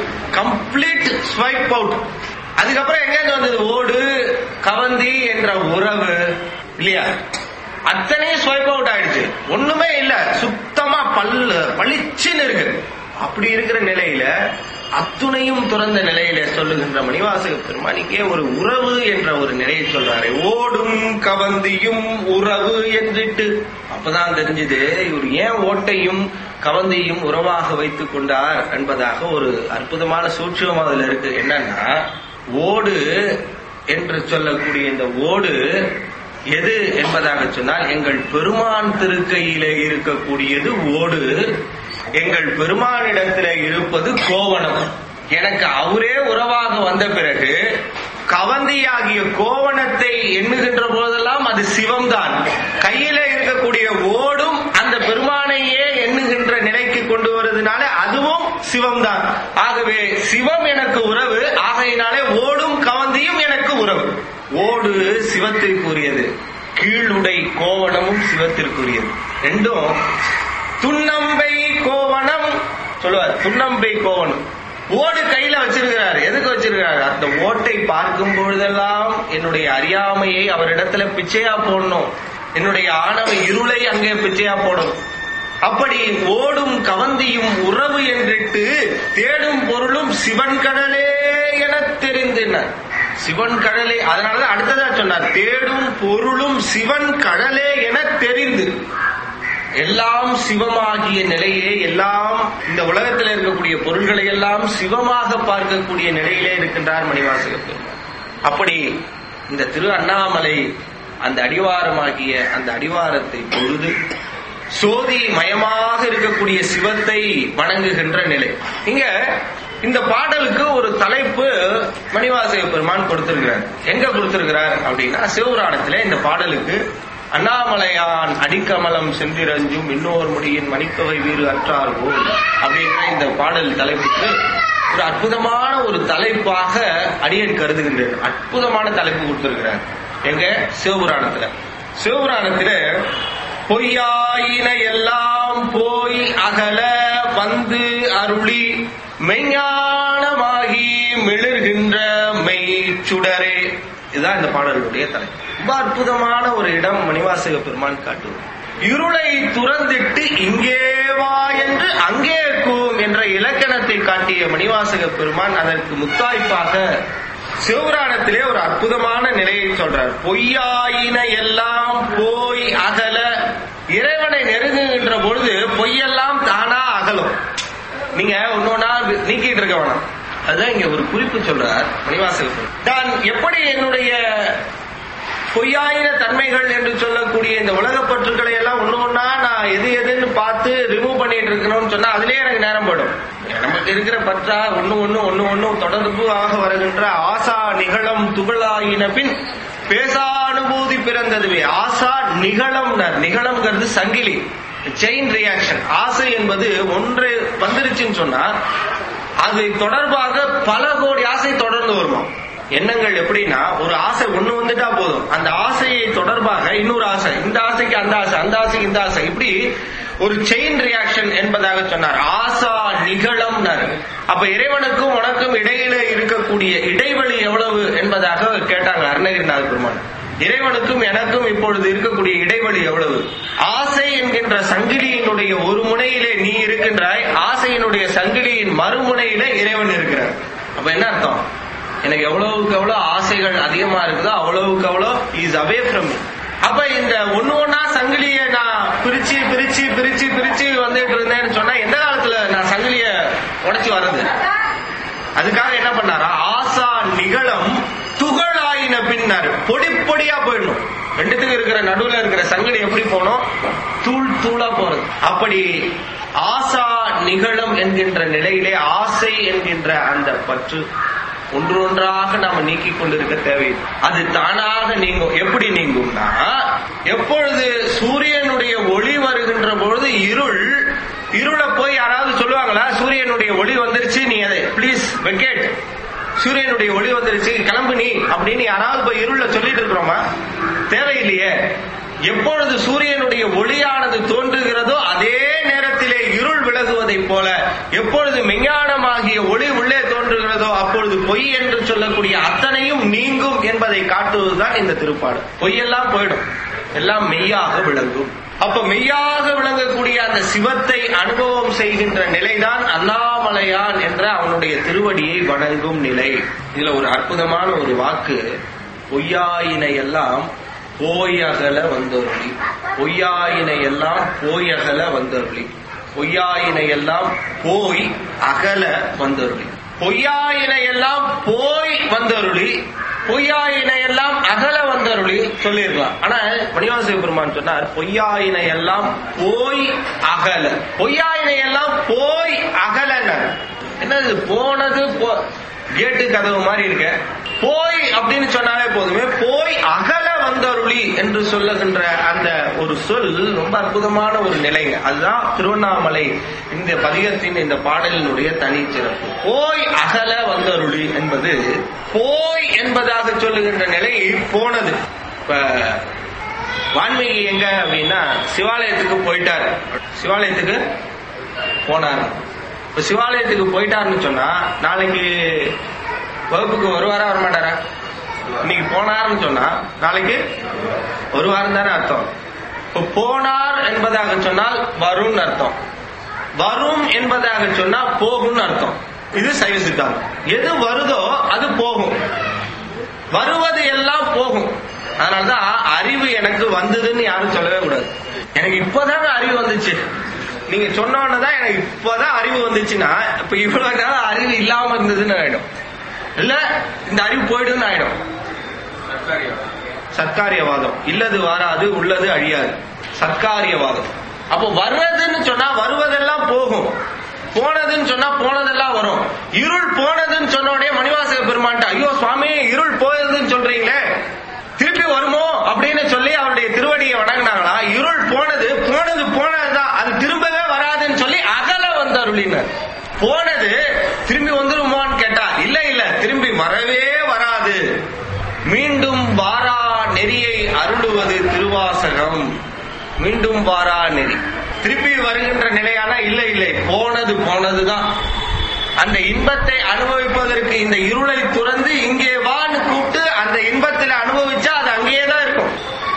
கம்ப்ளீட் ஸ்வைப் அவுட் அதுக்கப்புறம் எங்க வந்தது ஓடு கவந்தி என்ற உறவு இல்லையா அத்தனையும் ஸ்வைப் அவுட் ஆயிடுச்சு ஒண்ணுமே இல்ல சுத்தமா பல்லு பளிச்சுன்னு இருக்கு அப்படி இருக்கிற நிலையில அத்துணையும் துறந்த நிலையில சொல்லுகின்ற மணிவாசக பெருமானிக்கே ஒரு உறவு என்ற ஒரு நிலையை சொல்றாரு ஓடும் கவந்தியும் உறவு என்றிட்டு அப்பதான் தெரிஞ்சது இவர் ஏன் ஓட்டையும் கவந்தியும் உறவாக வைத்துக் கொண்டார் என்பதாக ஒரு அற்புதமான சூட்சம் அதுல இருக்கு என்னன்னா ஓடு என்று சொல்லக்கூடிய இந்த ஓடு எது என்பதாக சொன்னால் எங்கள் பெருமான் திருக்கையிலே இருக்கக்கூடியது ஓடு எங்கள் பெருமானிடத்திலே இருப்பது கோவணம் எனக்கு அவரே உறவாக வந்த பிறகு கவந்தியாகிய கோவணத்தை எண்ணுகின்ற போதெல்லாம் அது சிவம்தான் கையில இருக்கக்கூடிய ஓடும் அந்த பெருமானையே எண்ணுகின்ற நிலைக்கு கொண்டு வருவதனால அதுவும் சிவம்தான் ஆகவே சிவம் எனக்கு உறவு ஆகையினாலே ஓடும் கவந்தியும் எனக்கு உறவு ஓடு சிவத்திற்குரியது கீழுடை கோவணமும் சிவத்திற்குரியது ரெண்டும் துன்னம்பை கோவணம் சொல்லுவார் துன்னம்பை கோவணம் ஓடு கையில வச்சிருக்கிறார் எதுக்கு வச்சிருக்கிறார் அந்த ஓட்டை பார்க்கும் பொழுதெல்லாம் என்னுடைய அறியாமையை அவரிடத்துல பிச்சையா போடணும் என்னுடைய ஆணவ இருளை அங்கே பிச்சையா போடணும் அப்படி ஓடும் கவந்தியும் உறவு என்றிட்டு தேடும் பொருளும் சிவன் கடலே என தெரிந்தினார் சிவன் கடலே அதனாலதான் அடுத்ததா சொன்னார் தேடும் பொருளும் சிவன் கடலே என தெரிந்து எல்லாம் சிவமாகிய நிலையே எல்லாம் இந்த உலகத்தில் இருக்கக்கூடிய பொருள்களை எல்லாம் சிவமாக பார்க்கக்கூடிய நிலையிலே இருக்கின்றார் மணிவாசக பெருமாள் அப்படி இந்த திரு அண்ணாமலை அந்த அடிவாரமாகிய அந்த அடிவாரத்தை பொழுது சோதி மயமாக இருக்கக்கூடிய சிவத்தை வணங்குகின்ற நிலை இங்க இந்த பாடலுக்கு ஒரு தலைப்பு மணிவாசக பெருமான் கொடுத்திருக்கிறார் எங்க கொடுத்திருக்கிறார் அப்படின்னா சிவபுராணத்துல இந்த பாடலுக்கு அண்ணாமலையான் அடிக்கமலம் செந்திரஞ்சும் இன்னொரு முடியின் மணித்தொகை வீறு அற்றார்கோ அப்படின்ற இந்த பாடல் தலைப்புக்கு ஒரு அற்புதமான ஒரு தலைப்பாக அடியன் கருதுகின்றேன் அற்புதமான தலைப்பு கொடுத்திருக்கிறார் எங்க சிவபுராணத்துல சிவபுராணத்துல பொய்யாயின எல்லாம் போய் அகல வந்து அருளி மெய்ஞானமாகி மிளர்கின்ற மெய் சுடரே இதுதான் இந்த பாடலுடைய தலை ரொம்ப அற்புதமான ஒரு இடம் மணிவாசக பெருமான் காட்டுவது இருளை துறந்திட்டு இங்கே வா என்று அங்கே கூம் என்ற இலக்கணத்தை காட்டிய மணிவாசக பெருமான் அதற்கு முத்தாய்ப்பாக சிவபுராணத்திலே ஒரு அற்புதமான நிலையை சொல்றார் பொய்யாயின எல்லாம் போய் அகல இறைவனை நெருங்குகின்ற பொழுது பொய்யெல்லாம் தானா அகலும் நீங்க ஒன்னொன்னா நீக்கிட்டு இருக்க வேணாம் அதுதான் இங்க ஒரு குறிப்பு சொல்றார் மணிவாசகர் நான் எப்படி என்னுடைய பொய்யாயின தன்மைகள் என்று சொல்லக்கூடிய இந்த உலக பற்றுக்களை எல்லாம் ஒண்ணு ஒண்ணா நான் எது எதுன்னு பார்த்து ரிமூவ் பண்ணிட்டு இருக்கணும்னு சொன்னா அதுலயே எனக்கு நேரம் போயிடும் நமக்கு இருக்கிற பற்றா ஒண்ணு ஒண்ணு ஒண்ணு ஒண்ணு தொடர்பு ஆக வருகின்ற ஆசா நிகழம் துகளாயின பின் பேசா அனுபூதி பிறந்ததுவே ஆசா நிகழம் நிகழம்ங்கிறது சங்கிலி செயின் ரியாக்ஷன் ஆசை என்பது ஒன்று வந்துருச்சுன்னு சொன்னா அது தொடர்பாக பல கோடி ஆசை தொடர்ந்து வருமா எண்ணங்கள் எப்படின்னா ஒரு ஆசை ஒண்ணு வந்துட்டா போதும் அந்த ஆசையை தொடர்பாக இன்னொரு ஆசை இந்த ஆசைக்கு அந்த ஆசை அந்த ஆசைக்கு இந்த ஆசை இப்படி ஒரு செயின் ரியாக்ஷன் என்பதாக சொன்னார் ஆசா நிகழம் அப்ப இறைவனுக்கும் உனக்கும் இடையில இருக்கக்கூடிய இடைவெளி எவ்வளவு என்பதாக கேட்டாங்க அருணகிரிநாத பெருமான் இறைவனுக்கும் எனக்கும் இப்பொழுது இருக்கக்கூடிய இடைவெளி எவ்வளவு ஆசை என்கின்ற சங்கிலியினுடைய ஒரு முனையிலே நீ இருக்கின்றாய் ஆசையினுடைய சங்கிலியின் மறுமுனையிலே இறைவன் இருக்கிறார் அப்ப என்ன அர்த்தம் எனக்கு எவ்வளவுக்கு எவ்வளவு ஆசைகள் அதிகமா இருக்குதோ அவ்வளவுக்கு அவ்வளோ இஸ் அவே ஃப்ரம் அப்ப இந்த ஒண்ணு ஒன்னா சங்கிலிய நான் பிரிச்சு பிரிச்சு பிரிச்சு பிரிச்சு வந்துட்டு இருந்தேன்னு சொன்னா எந்த காலத்துல நான் சங்கிலிய உடைச்சு வர்றது அதுக்காக என்ன பண்ணாரா ஆசா நிகழம் துகளாயின பின்னாரு பொடி பொடியா போயிடணும் ரெண்டுத்துக்கு இருக்கிற நடுவுல இருக்கிற சங்கிலி எப்படி போனோம் தூள் தூளா போறது அப்படி ஆசா நிகழும் என்கின்ற நிலையிலே ஆசை என்கின்ற அந்த பற்று ஒன்று ஒன்றாக நாம நீக்கி கொண்டிருக்க தேவையில்லை அது தானாக நீங்கும் எப்படி நீங்கும்னா எப்பொழுது சூரியனுடைய ஒளி வருகின்ற பொழுது இருள் இருளை போய் யாராவது சொல்லுவாங்களா சூரியனுடைய ஒளி வந்துருச்சு நீ அதை ப்ளீஸ் வெக்கேட் சூரியனுடைய ஒளி வந்துருச்சு கிளம்பு நீ அப்படின்னு யாராவது போய் இருள சொல்லிட்டு இருக்கிறோமா தேவையில்லையே எப்பொழுது சூரியனுடைய ஒளியானது தோன்றுகிறதோ அதே நேரத்திலே இருள் விலகுவதைப் போல எப்பொழுது மெஞ்ஞானமாகிய ஒளி உள்ளே தோன்றுகிறதோ அப்பொழுது பொய் என்று சொல்லக்கூடிய அத்தனையும் நீங்கும் என்பதை காட்டுவதுதான் இந்த திருப்பாடு பொய்யெல்லாம் போயிடும் எல்லாம் மெய்யாக விளங்கும் அப்ப மெய்யாக விளங்கக்கூடிய அந்த சிவத்தை அனுபவம் செய்கின்ற நிலைதான் அண்ணாமலையான் என்ற அவனுடைய திருவடியை வணங்கும் நிலை இதுல ஒரு அற்புதமான ஒரு வாக்கு பொய்யாயினை எல்லாம் போயகல வந்தருளி பொய்யாயினை எல்லாம் போயகல வந்தருளி பொய்யாயினை எல்லாம் போய் அகல வந்தருளி பொய்யாயினை எல்லாம் போய் வந்தருளி பொய்யாயினை எல்லாம் அகல வந்தருளி சொல்லியிருக்கலாம் ஆனா மணிவாச பெருமான் சொன்னார் பொய்யாயினை எல்லாம் போய் அகல பொய்யாயினை எல்லாம் போய் அகல என்னது போனது கேட்டு கதவு மாதிரி இருக்க போய் அப்படின்னு சொன்னாலே போதுமே போய் அகல வந்தருளி என்று சொல்லுகின்ற அந்த ஒரு சொல் ரொம்ப அற்புதமான ஒரு நிலைங்க அதுதான் திருவண்ணாமலை இந்த பதிகத்தின் இந்த பாடலினுடைய தனி சிறப்பு போய் அகல வந்தருளி என்பது போய் என்பதாக சொல்லுகின்ற நிலை போனது இப்ப வான்மீகி எங்க அப்படின்னா சிவாலயத்துக்கு போயிட்டாரு சிவாலயத்துக்கு போனார் இப்ப சிவாலயத்துக்கு போயிட்டாருன்னு சொன்னா நாளைக்கு வகுப்புக்கு வருவாரா வரமாட்டாரா இன்னைக்கு போனார்னு சொன்னா நாளைக்கு ஒரு வாரம் தானே அர்த்தம் இப்ப போனார் என்பதாக சொன்னால் வரும்னு அர்த்தம் வரும் என்பதாக சொன்னா போகும்னு அர்த்தம் இது சைவ சித்தாந்தம் எது வருதோ அது போகும் வருவது எல்லாம் போகும் அதனாலதான் அறிவு எனக்கு வந்ததுன்னு யாரும் சொல்லவே கூடாது எனக்கு இப்பதாங்க அறிவு வந்துச்சு நீங்க சொன்னோன்னதான் எனக்கு இப்பதான் அறிவு வந்துச்சுன்னா இப்ப இவ்வளவு காலம் அறிவு இல்லாம இருந்ததுன்னு ஆயிடும் இல்ல இந்த அறிவு போயிடுன்னு ஆயிடும் சத்காரியவாதம் இல்லது வாராது உள்ளது அழியாது சத்காரியவாதம் அப்போ வர்றதுன்னு சொன்னா வருவதெல்லாம் போகும் போனதுன்னு சொன்னா போனதெல்லாம் வரும் இருள் போனதுன்னு சொன்ன உடனே மணிவாசக பெருமான்ட்ட ஐயோ சுவாமி இருள் போயதுன்னு சொல்றீங்களே திருப்பி வருமோ அப்படின்னு சொல்லி அவருடைய திருவடியை வணங்கினாங்களா இருள் போனது போனது போனதுதான் அது திரும்பவே வராதுன்னு சொல்லி அகல வந்து அருளினர் போனது திரும்பி வந்துருமோன்னு கேட்டா இல்ல இல்ல திரும்பி வரவே வராது மீண்டும் வாரா நெறியை அருளுவது திருவாசகம் மீண்டும் வாரா நெறி திருப்பி வருகின்ற நிலையானா இல்லை இல்லை போனது போனதுதான் அந்த இன்பத்தை அனுபவிப்பதற்கு இந்த இருளை துறந்து இங்கே வான்னு கூப்பிட்டு அந்த இன்பத்தில் அனுபவிச்சா அது அங்கேயே தான் இருக்கும்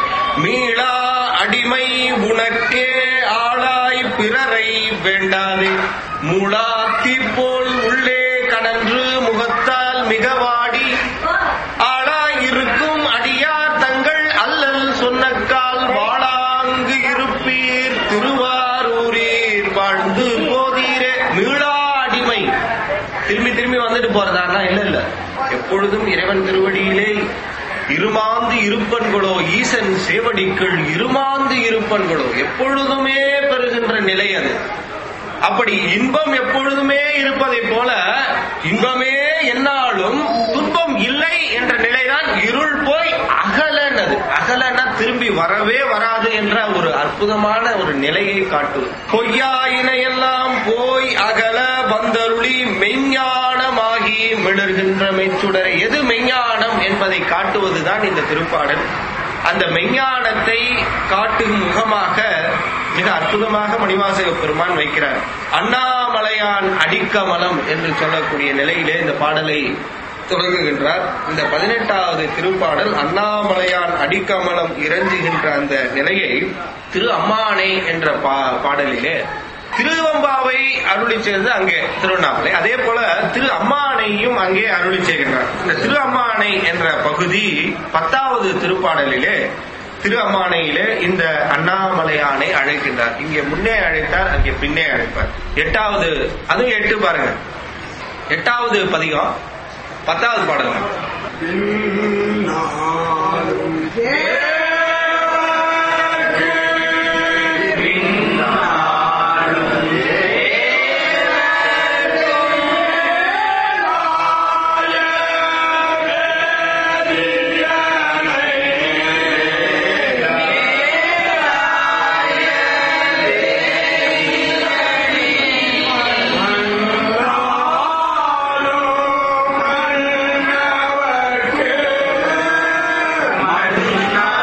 மீளா அடிமை உனக்கே ஆளாய் பிறரை வேண்டாதே மூளாத்தி போல் உள்ளே கனன்று முகத்தால் மிக வாடி ஆளாய் இருக்கும் அடியார் தங்கள் அல்லல் சொன்னக்கால் வாழாங்கு இருப்பீர் திருவாரூரீர் வாழ்ந்து போதீரே மீளா அடிமை திரும்பி திரும்பி வந்துட்டு போறதானா இல்ல இல்ல எப்பொழுதும் இறைவன் திருவடியிலே இருமாந்து இருப்பன்களோ ஈசன் சேவடிக்கள் இருமாந்து இருப்பன்களோ எப்பொழுதுமே பெறுகின்ற நிலை அது அப்படி இன்பம் எப்பொழுதுமே இருப்பதை போல இன்பமே என்னாலும் துன்பம் இல்லை என்ற நிலைதான் இருள் போய் அகலனது அகலன திரும்பி வரவே வராது என்ற ஒரு அற்புதமான ஒரு நிலையை காட்டுவது பொய்யாயினையெல்லாம் போய் அகல வந்தருளி மெஞ்ஞானமாகி மிளர்கின்ற மெச்சுடரை எது மெஞ்ஞானம் என்பதை காட்டுவதுதான் இந்த திருப்பாடல் அந்த மெஞ்ஞானத்தை காட்டும் முகமாக மிக அற்புதமாக மணிவாசக பெருமான் வைக்கிறார் அண்ணாமலையான் அடிக்கமலம் என்று சொல்லக்கூடிய நிலையிலே இந்த பாடலை தொடங்குகின்றார் இந்த பதினெட்டாவது திருப்பாடல் அண்ணாமலையான் அடிக்கமலம் இறங்குகின்ற அந்த நிலையை திரு அம்மானை என்ற பா- பாடலிலே திருவம்பாவை அருளி செய்தது அங்கே திருவண்ணாமலை அதே போல திரு அம்மானையும் அங்கே அருளி செய்கின்றார் இந்த திரு அம்மானை என்ற பகுதி பத்தாவது திருப்பாடலிலே திரு அம்மானையிலே இந்த அண்ணாமலையானை அழைக்கின்றார் இங்கே முன்னே அழைத்தார் அங்கே பின்னே அழைப்பார் எட்டாவது அதுவும் எட்டு பாருங்க எட்டாவது பதிகம் பத்தாவது பாடல் மன்னார்க்கு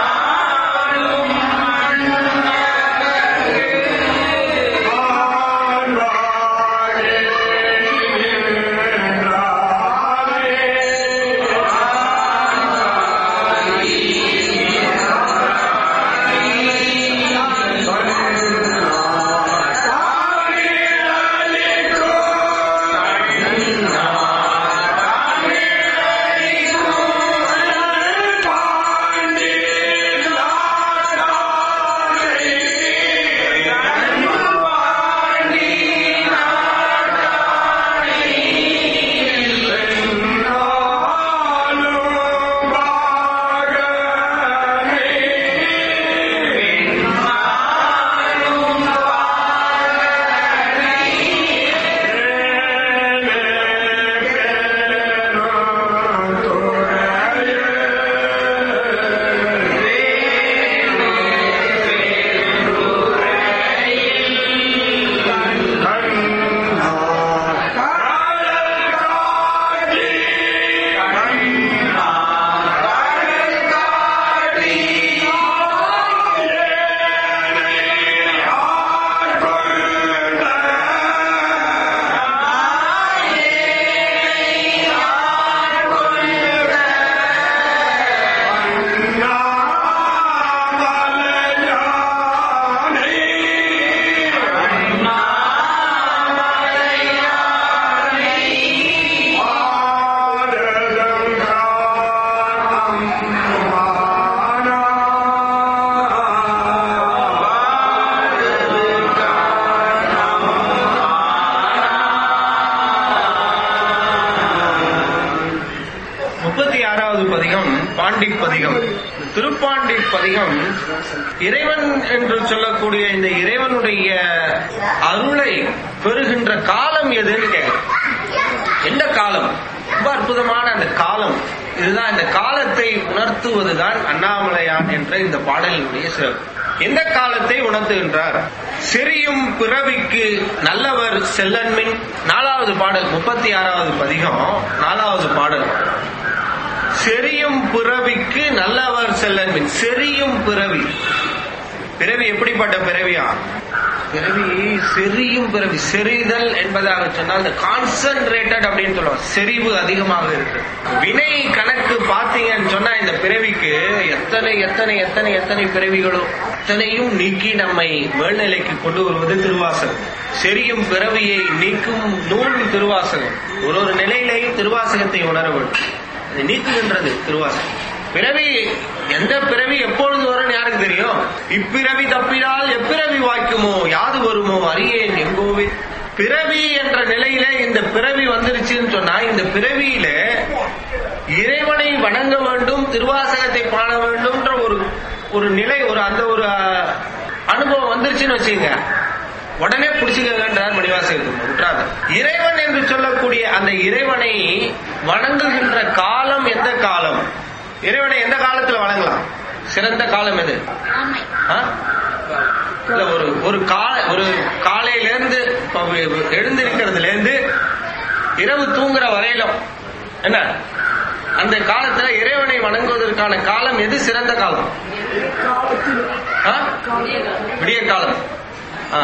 திருப்பாண்டி பதிகம் இந்த திருப்பாண்டி பதிகம் இறைவன் என்று சொல்லக்கூடிய இந்த இறைவனுடைய அருளை பெறுகின்ற காலம் எதுன்னு கேட்கிறேன் எந்த காலம் ரொம்ப அற்புதமான அந்த காலம் இதுதான் இந்த காலத்தை உணர்த்துவதுதான் அண்ணாமலையான் என்ற இந்த பாடலினுடைய சிறப்பு எந்த காலத்தை உணர்த்துகின்றார் செரியும் பிறவிக்கு நல்லவர் செல்லன்மின் நாலாவது பாடல் முப்பத்தி ஆறாவது பதிகம் நாலாவது பாடல் செரியும் பிறவிக்கு நல்லவர் செல்லன்மின் செரியும் பிறவி பிறவி எப்படிப்பட்ட பிறவியா பிறவி செரியும் பிறவி செறிதல் என்பதாக சொன்னால் இந்த கான்சென்ட்ரேட்டட் அப்படின்னு சொல்லுவோம் செறிவு அதிகமாக இருக்கு வினை கணக்கு பார்த்தீங்கன்னு சொன்னா இந்த பிறவிக்கு எத்தனை எத்தனை எத்தனை எத்தனை பிறவிகளோ அத்தனையும் நீக்கி நம்மை மேல்நிலைக்கு கொண்டு வருவது திருவாசகம் செரியும் பிறவியை நீக்கும் நூல் திருவாசகம் ஒரு ஒரு நிலையிலையும் திருவாசகத்தை உணர வேண்டும் அதை நீக்குகின்றது திருவாசகம் பிறவி எந்த பிறவி எப்பொழுது வரும் யாருக்கு தெரியும் இப்பிறவி தப்பினால் எப்பிறவி வாய்க்குமோ யாது வருமோ அறியேன் எங்கோவே பிறவி என்ற நிலையில இந்த பிறவி வந்துருச்சுன்னு சொன்னா இந்த பிறவியில இறைவனை வணங்க வேண்டும் திருவாசகத்தை பாட வேண்டும்ன்ற ஒரு ஒரு நிலை ஒரு அந்த ஒரு அஹ், அனுபவம் வந்துருச்சுன்னு வச்சுங்க உடனே பிடிச்சுக்கிறார் மணிவாசகத்துக்கு விட்டுறாங்க இறைவன் என்று சொல்லக்கூடிய அந்த இறைவனை வணங்குகின்ற காலம் எந்த காலம் இறைவனை எந்த காலத்துல வணங்கலாம் சிறந்த காலம் எது ஆ? இல்ல ஒரு ஒரு கால ஒரு காலையில இருந்து இப்ப எழுந்திருக்கிறதுல இருந்து இரவு தூங்குற வரையிலும் என்ன அந்த காலத்துல இறைவனை வணங்குவதற்கான காலம் எது சிறந்த காலம் ஆ? விடிய காலம் ஆ.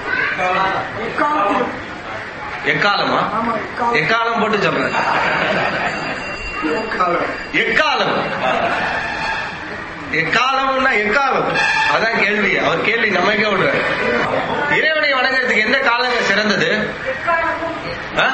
எக்காலமா எக்காலம் போட்டு சொல்றேன் எக்காலம் எக்காலம்னா எக்காலம் அதான் கேள்வி அவர் கேள்வி நமக்கே விடுறாரு இறைவனை வணங்குறதுக்கு எந்த காலங்க சிறந்தது ஆ?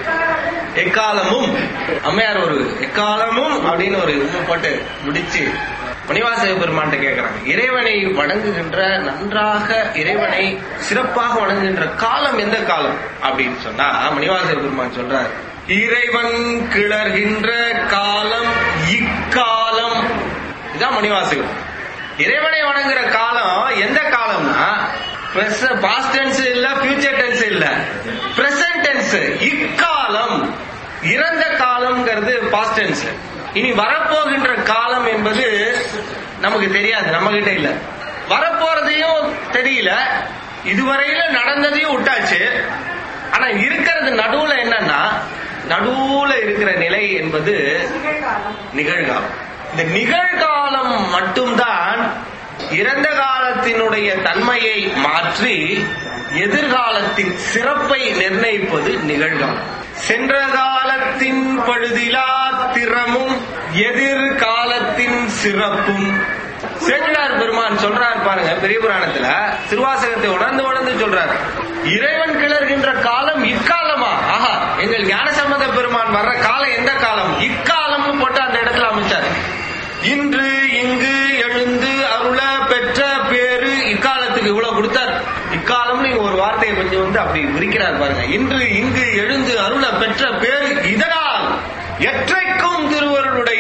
எக்காலமும் அம்மையார் ஒரு எக்காலமும் அப்படின்னு ஒரு உண்மை போட்டு முடிச்சு மணிவாசக பெருமான்ட்ட கேட்கிறாங்க இறைவனை வணங்குகின்ற நன்றாக இறைவனை சிறப்பாக வணங்குகின்ற காலம் எந்த காலம் அப்படின்னு சொன்னா மணிவாசக பெருமான் சொல்றார் இறைவன் கிளர்கின்ற காலம் இக்காலம் இதான் மணிவாசகம் இறைவனை வணங்குற காலம் எந்த காலம்னா பாஸ்ட் டென்ஸ் இல்ல ஃபியூச்சர் டென்ஸ் இல்ல பிரசன்ட் டென்ஸ் இக்காலம் இறந்த காலம்ங்கிறது பாஸ்ட் டென்ஸ் இனி வரப்போகின்ற காலம் என்பது நமக்கு தெரியாது நம்ம கிட்ட இல்ல வரப்போறதையும் தெரியல இதுவரையில நடந்ததையும் விட்டாச்சு ஆனா இருக்கிறது நடுவுல என்னன்னா நடுவுல இருக்கிற நிலை என்பது நிகழ்காலம் இந்த நிகழ்காலம் மட்டும்தான் இறந்த காலத்தினுடைய தன்மையை மாற்றி எதிர்காலத்தின் சிறப்பை நிர்ணயிப்பது நிகழ்காலம் சென்ற காலத்தின் பழுதிலா திறமும் எதிர்காலத்தின் சிறப்பும் சேக்கிழார் பெருமான் சொல்றார் பாருங்க பெரிய புராணத்துல திருவாசகத்தை உணர்ந்து உணர்ந்து சொல்றார் இறைவன் கிளர்கின்ற காலம் இக்காலமா ஆஹா எங்கள் ஞானசம்பந்த பெருமான் வர்ற காலம் எந்த காலம் இக்காலம்னு போட்டு அந்த இடத்துல அமைச்சார் இன்று இங்கு எழுந்து அருள பெற்ற பேரு இக்காலத்துக்கு இவ்வளவு கொடுத்தார் இக்காலம்னு இங்க ஒரு வார்த்தையை கொஞ்சம் வந்து அப்படி விரிக்கிறார் பாருங்க இன்று இங்கு எழுந்து அருள பெற்ற பேரு இதனால் எற்றைக்கும் திருவருளுடைய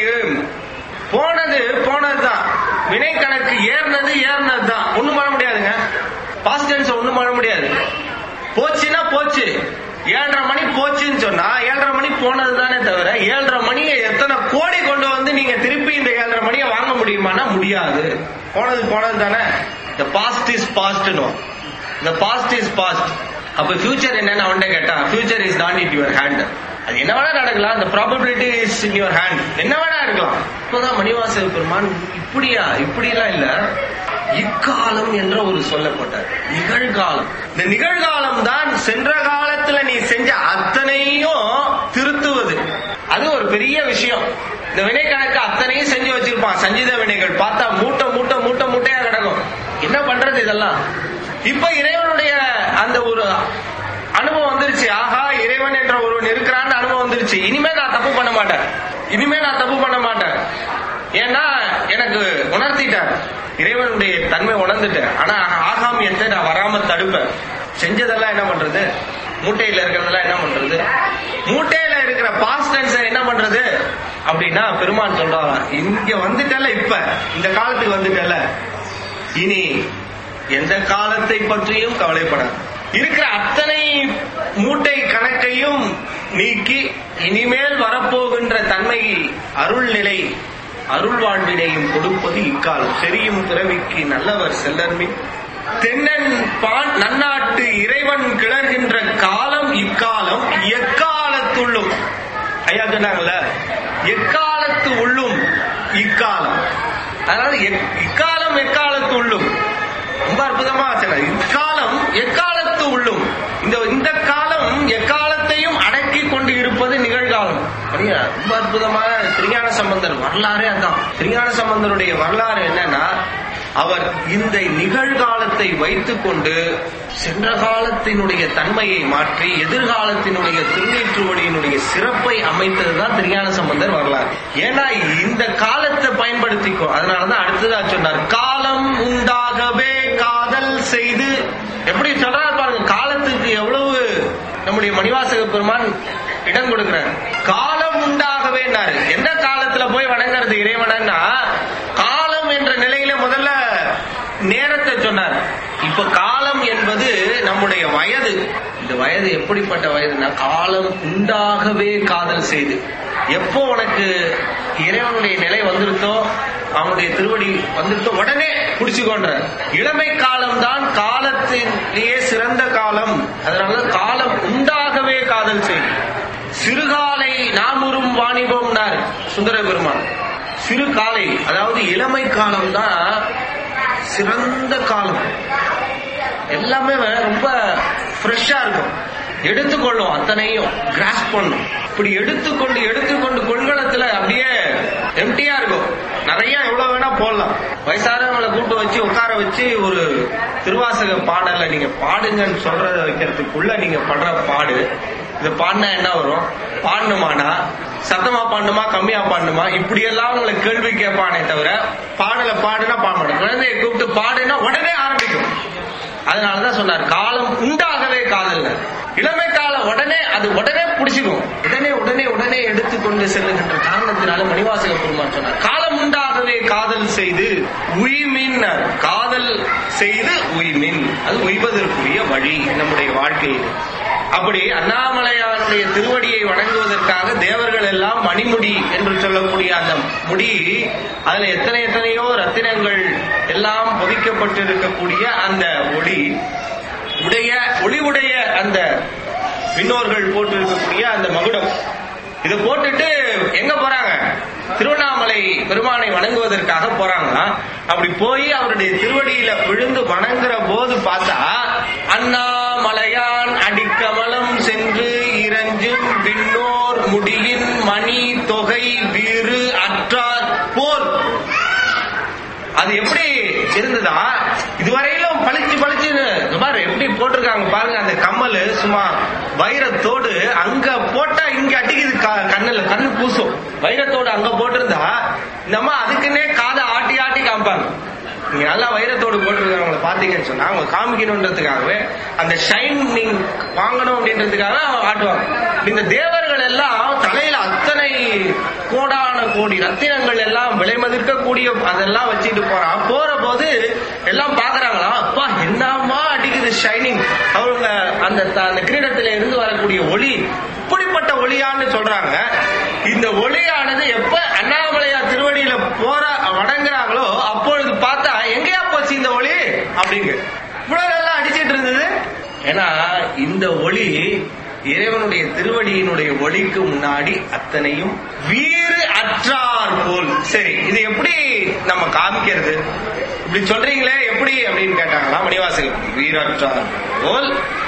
போனது போனதுதான் வினை கணக்கு ஏறினது ஏறினது தான் ஒண்ணும் பண்ண முடியாதுங்க பாஸ்ட் டென்ஸ் ஒண்ணும் பண்ண முடியாது போச்சுன்னா போச்சு ஏழரை மணி போச்சுன்னு சொன்னா ஏழரை மணி போனது தானே தவிர ஏழரை மணியை எத்தனை கோடி கொண்டு வந்து நீங்க திருப்பி இந்த ஏழரை மணியை வாங்க முடியுமானா முடியாது போனது போனது தானே இந்த பாஸ்ட் இஸ் பாஸ்ட்னு இந்த பாஸ்ட் இஸ் பாஸ்ட் அப்ப ஃபியூச்சர் என்னன்னு அவன்கிட்ட கேட்டா future is not it your hand அது என்ன வேணா நடக்கலாம் அந்த probability is in your hand என்ன வேணா இருக்கலாம் இப்போதான் மணிவாசக பெருமான் இப்படியா இப்படியெல்லாம் இல்ல இக்காலம் என்ற ஒரு சொல்லப்பட்டார் நிகழ்காலம் இந்த நிகழ்காலம் தான் சென்ற காலத்துல நீ செஞ்ச அத்தனையும் திருத்துவது அது ஒரு பெரிய விஷயம் இந்த வினை கணக்கு அத்தனையும் செஞ்சு வச்சிருப்பான் சஞ்சித வினைகள் பார்த்தா மூட்டை மூட்டை மூட்டை மூட்டையா கிடக்கும் என்ன பண்றது இதெல்லாம் இப்ப இறைவனுடைய அந்த ஒரு அனுபவம் வந்துருச்சு ஆஹா இறைவன் என்ற ஒருவன் இருக்கிறான்னு அனுபவம் வந்துருச்சு இனிமே நான் தப்பு பண்ண மாட்டேன் இனிமே நான் தப்பு பண்ண மாட்டேன் ஏன்னா எனக்கு உணர்த்திட்டார் இறைவனுடைய தன்மை உணர்ந்துட்டேன் ஆனா ஆகாமியத்தை நான் வராம தடுப்பேன் செஞ்சதெல்லாம் என்ன பண்றது மூட்டையில இருக்கிறதெல்லாம் என்ன பண்றது மூட்டையில இருக்கிற பாஸ்ட் டென்ஸ் என்ன பண்றது அப்படின்னா பெருமான் சொல்றாராம் இங்க வந்துட்டல இப்ப இந்த காலத்துக்கு வந்துட்டல இனி எந்த காலத்தை பற்றியும் கவலைப்படாது இருக்கிற அத்தனை மூட்டை கணக்கையும் நீக்கி இனிமேல் வரப்போகின்ற தன்மை அருள்நிலை அருள் வாழ்வினையும் கொடுப்பது இக்காலம் தெரியும் பிறவிக்கு நல்லவர் செல்லர்மின் தென்னன் பான் நன்னாட்டு இறைவன் கிளர்கின்ற காலம் இக்காலம் எக்காலத்துள்ளும் ஐயா சொன்னாங்கல்ல எக்காலத்து உள்ளும் இக்காலம் அதனால எக்- இக்காலம் எக்காலத்து உள்ளும் ரொம்ப அற்புதமா சொன்னார் இக்காலம் எக்காலத்து உள்ளும் இந்த இந்த காலம் எக்காலத்தையும் அடக்கி கொண்டு இருப்பது நிகழ்காலம் சரியா? ரொம்ப அற்புதமான திருஞான சம்பந்தர் வரலாறே அதான் திருஞான சம்பந்தருடைய வரலாறு என்னன்னா அவர் இந்த நிகழ்காலத்தை வைத்துக்கொண்டு சென்ற காலத்தினுடைய தன்மையை மாற்றி எதிர்காலத்தினுடைய திருநீற்றுவடியினுடைய சிறப்பை அமைத்ததுதான் திருஞான சம்பந்தர் வரலாறு ஏன்னா இந்த காலத்தை பயன்படுத்திக்கோ அதனாலதான் அடுத்ததா சொன்னார் காலம் உண்டாகவே காதல் செய்து எப்படி சொல்றாரு பாருங்க காலத்துக்கு எவ்வளவு நம்முடைய மணிவாசக பெருமான் இடம் கொடுக்கிறார் காலம் உண்டாகவேன்னாரு எந்த காலத்துல போய் வணங்குறது இறைவனா காலம் என்ற நிலையில முதல்ல நேரத்தை சொன்னார் இப்ப காலம் என்பது நம்முடைய வயது இந்த வயது எப்படிப்பட்ட வயதுனா காலம் உண்டாகவே காதல் செய்து எப்போ உனக்கு இறைவனுடைய நிலை வந்துருத்தோ அவனுடைய திருவடி வந்துருத்தோ உடனே புடிச்சுக்கொண்ட இளமை காலம்தான் காலத்திலேயே சிறந்த காலம் அதனால காலம் உண்டாகவே காதல் செய்து சிறுகாலை நாமுறும் வாணிபம்னார் சுந்தர பெருமான் சிறு காலை அதாவது இளமை காலம் தான் சிறந்த காலம் எல்லாமே ரொம்ப ஃப்ரெஷ்ஷா இருக்கும் எடுத்துக்கொள்ளும் அத்தனையும் கிராஸ் பண்ணும் இப்படி எடுத்துக்கொண்டு எடுத்துக்கொண்டு கொள்கலத்துல அப்படியே எம்டியா இருக்கும் நிறைய எவ்வளவு வேணா போடலாம் வயசானவங்களை கூட்டு வச்சு உட்கார வச்சு ஒரு திருவாசக பாடல நீங்க பாடுங்கன்னு சொல்றத வைக்கிறதுக்குள்ள நீங்க படுற பாடு இது பாடினா என்ன வரும் பாடணுமானா சத்தமா பாடணுமா கம்மியா பாடணுமா இப்படி எல்லாம் உங்களை கேள்வி கேட்பானே தவிர பாடல பாடுனா பாட மாட்டோம் குழந்தையை கூப்பிட்டு பாடுனா உடனே ஆரம்பிக்கும் அதனாலதான் சொன்னார் காலம் உண்டாகவே காதல் இளமை காலம் உடனே அது உடனே பிடிச்சிக்கும் உடனே உடனே உடனே எடுத்துக்கொண்டு செல்லுகின்ற காரணத்தினால மணிவாசக பெருமான் சொன்னார் காலம் உண்டாகவே காதல் செய்து உய்மின் காதல் செய்து உய்மின் அது உய்வதற்குரிய வழி நம்முடைய வாழ்க்கையில் அப்படி அண்ணாமலையாருடைய திருவடியை வணங்குவதற்காக தேவர்கள் எல்லாம் மணிமுடி என்று சொல்லக்கூடிய அந்த முடி அதுல எத்தனை எத்தனையோ ரத்தினங்கள் எல்லாம் பொதிக்கப்பட்டிருக்கக்கூடிய அந்த ஒளி உடைய ஒளி உடைய அந்த விண்ணோர்கள் போட்டு இருக்கக்கூடிய அந்த மகுடம் இதை போட்டுட்டு எங்க போறாங்க திருவண்ணாமலை பெருமானை வணங்குவதற்காக போறாங்களாம் அப்படி போய் அவருடைய திருவடியில விழுந்து வணங்குற போது பார்த்தா அண்ணாமலையான் அடிக்கமலம் சென்று இறஞ்சும் விண்ணோர் முடியின் மணி தொகை வீறு அற்றார் போர் அது எப்படி இருந்ததா இதுவரையிலும் பளிச்சு பளிச்சுன்னு இங்க பாரு எப்படி போட்டிருக்காங்க பாருங்க அந்த கம்மல் சும்மா வைரத்தோடு அங்க போட்டா இங்க அடிக்குது க- கண்ணுல கண்ணு பூசும் வைரத்தோடு அங்க போட்டிருந்தா இந்த அம்மா அதுக்குன்னே காதை ஆட்டி ஆட்டி காமிப்பாங்க நீங்க நல்லா வைரத்தோடு போட்டிருக்கிறவங்கள பாத்தீங்கன்னு சொன்னா அவங்க காமிக்கணுன்றதுக்காகவே அந்த ஷைனிங் வாங்கணும் அப்படின்றதுக்காக அவங்க ஆட்டுவாங்க இந்த தேவர்கள் எல்லாம் தலையில அத்தனை கோடான கோடி ரத்தினங்கள் எல்லாம் விலை மதிக்கக்கூடிய அதெல்லாம் வச்சுட்டு போறான் போற போது எல்லாம் பாக்குறாங்களா அப்பா என்னமா அடிக்குது ஷைனிங் அவங்க அந்த த- அந்த கிரீடத்தில இருந்து வரக்கூடிய ஒளி இப்படிப்பட்ட ஒளியான்னு சொல்றாங்க இந்த ஒளியானது எப்ப அண்ணாமலையார் திருவடியில போற வணங்குறாங்களோ அப்பொழுது பார்த்தா எங்கேயா போச்சு இந்த ஒளி அப்படிங்க இவ்வளவு நல்லா அடிச்சிட்டு இருந்தது ஏன்னா இந்த ஒளி இறைவனுடைய திருவடியினுடைய ஒளிக்கு முன்னாடி அத்தனையும் வீறு அற்றார் போல் சரி இது எப்படி நம்ம காமிக்கிறது இப்படி சொல்றீங்களே எப்படி அப்படின்னு கேட்டாங்களா மணிவாசகர் வீரற்றார் போல்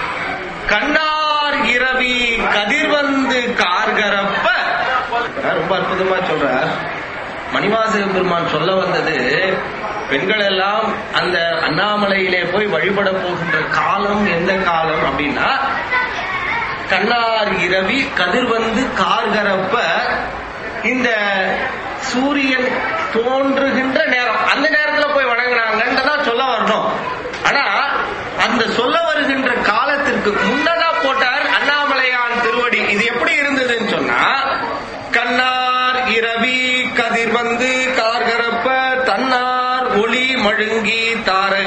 கண்ணார் இரவி கதிர்வந்து கார்கரப்ப ரொம்ப அற்புதமா சொல்றார் மணிவாசக பெருமான் சொல்ல வந்தது பெண்கள் எல்லாம் அந்த அண்ணாமலையிலே போய் வழிபட போகின்ற காலம் எந்த காலம் அப்படின்னா கண்ணார் இரவி கதிர்வந்து கார்கரப்ப இந்த சூரியன் தோன்றுகின்ற நேரம் அந்த நேரத்துல போய் வணங்குறாங்கன்றதான் சொல்ல வரணும் ஆனா அந்த சொல்ல வருகின்ற காலத்திற்கு முன்னதா போட்டார்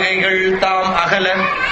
தாரகைகள் தாம் அகல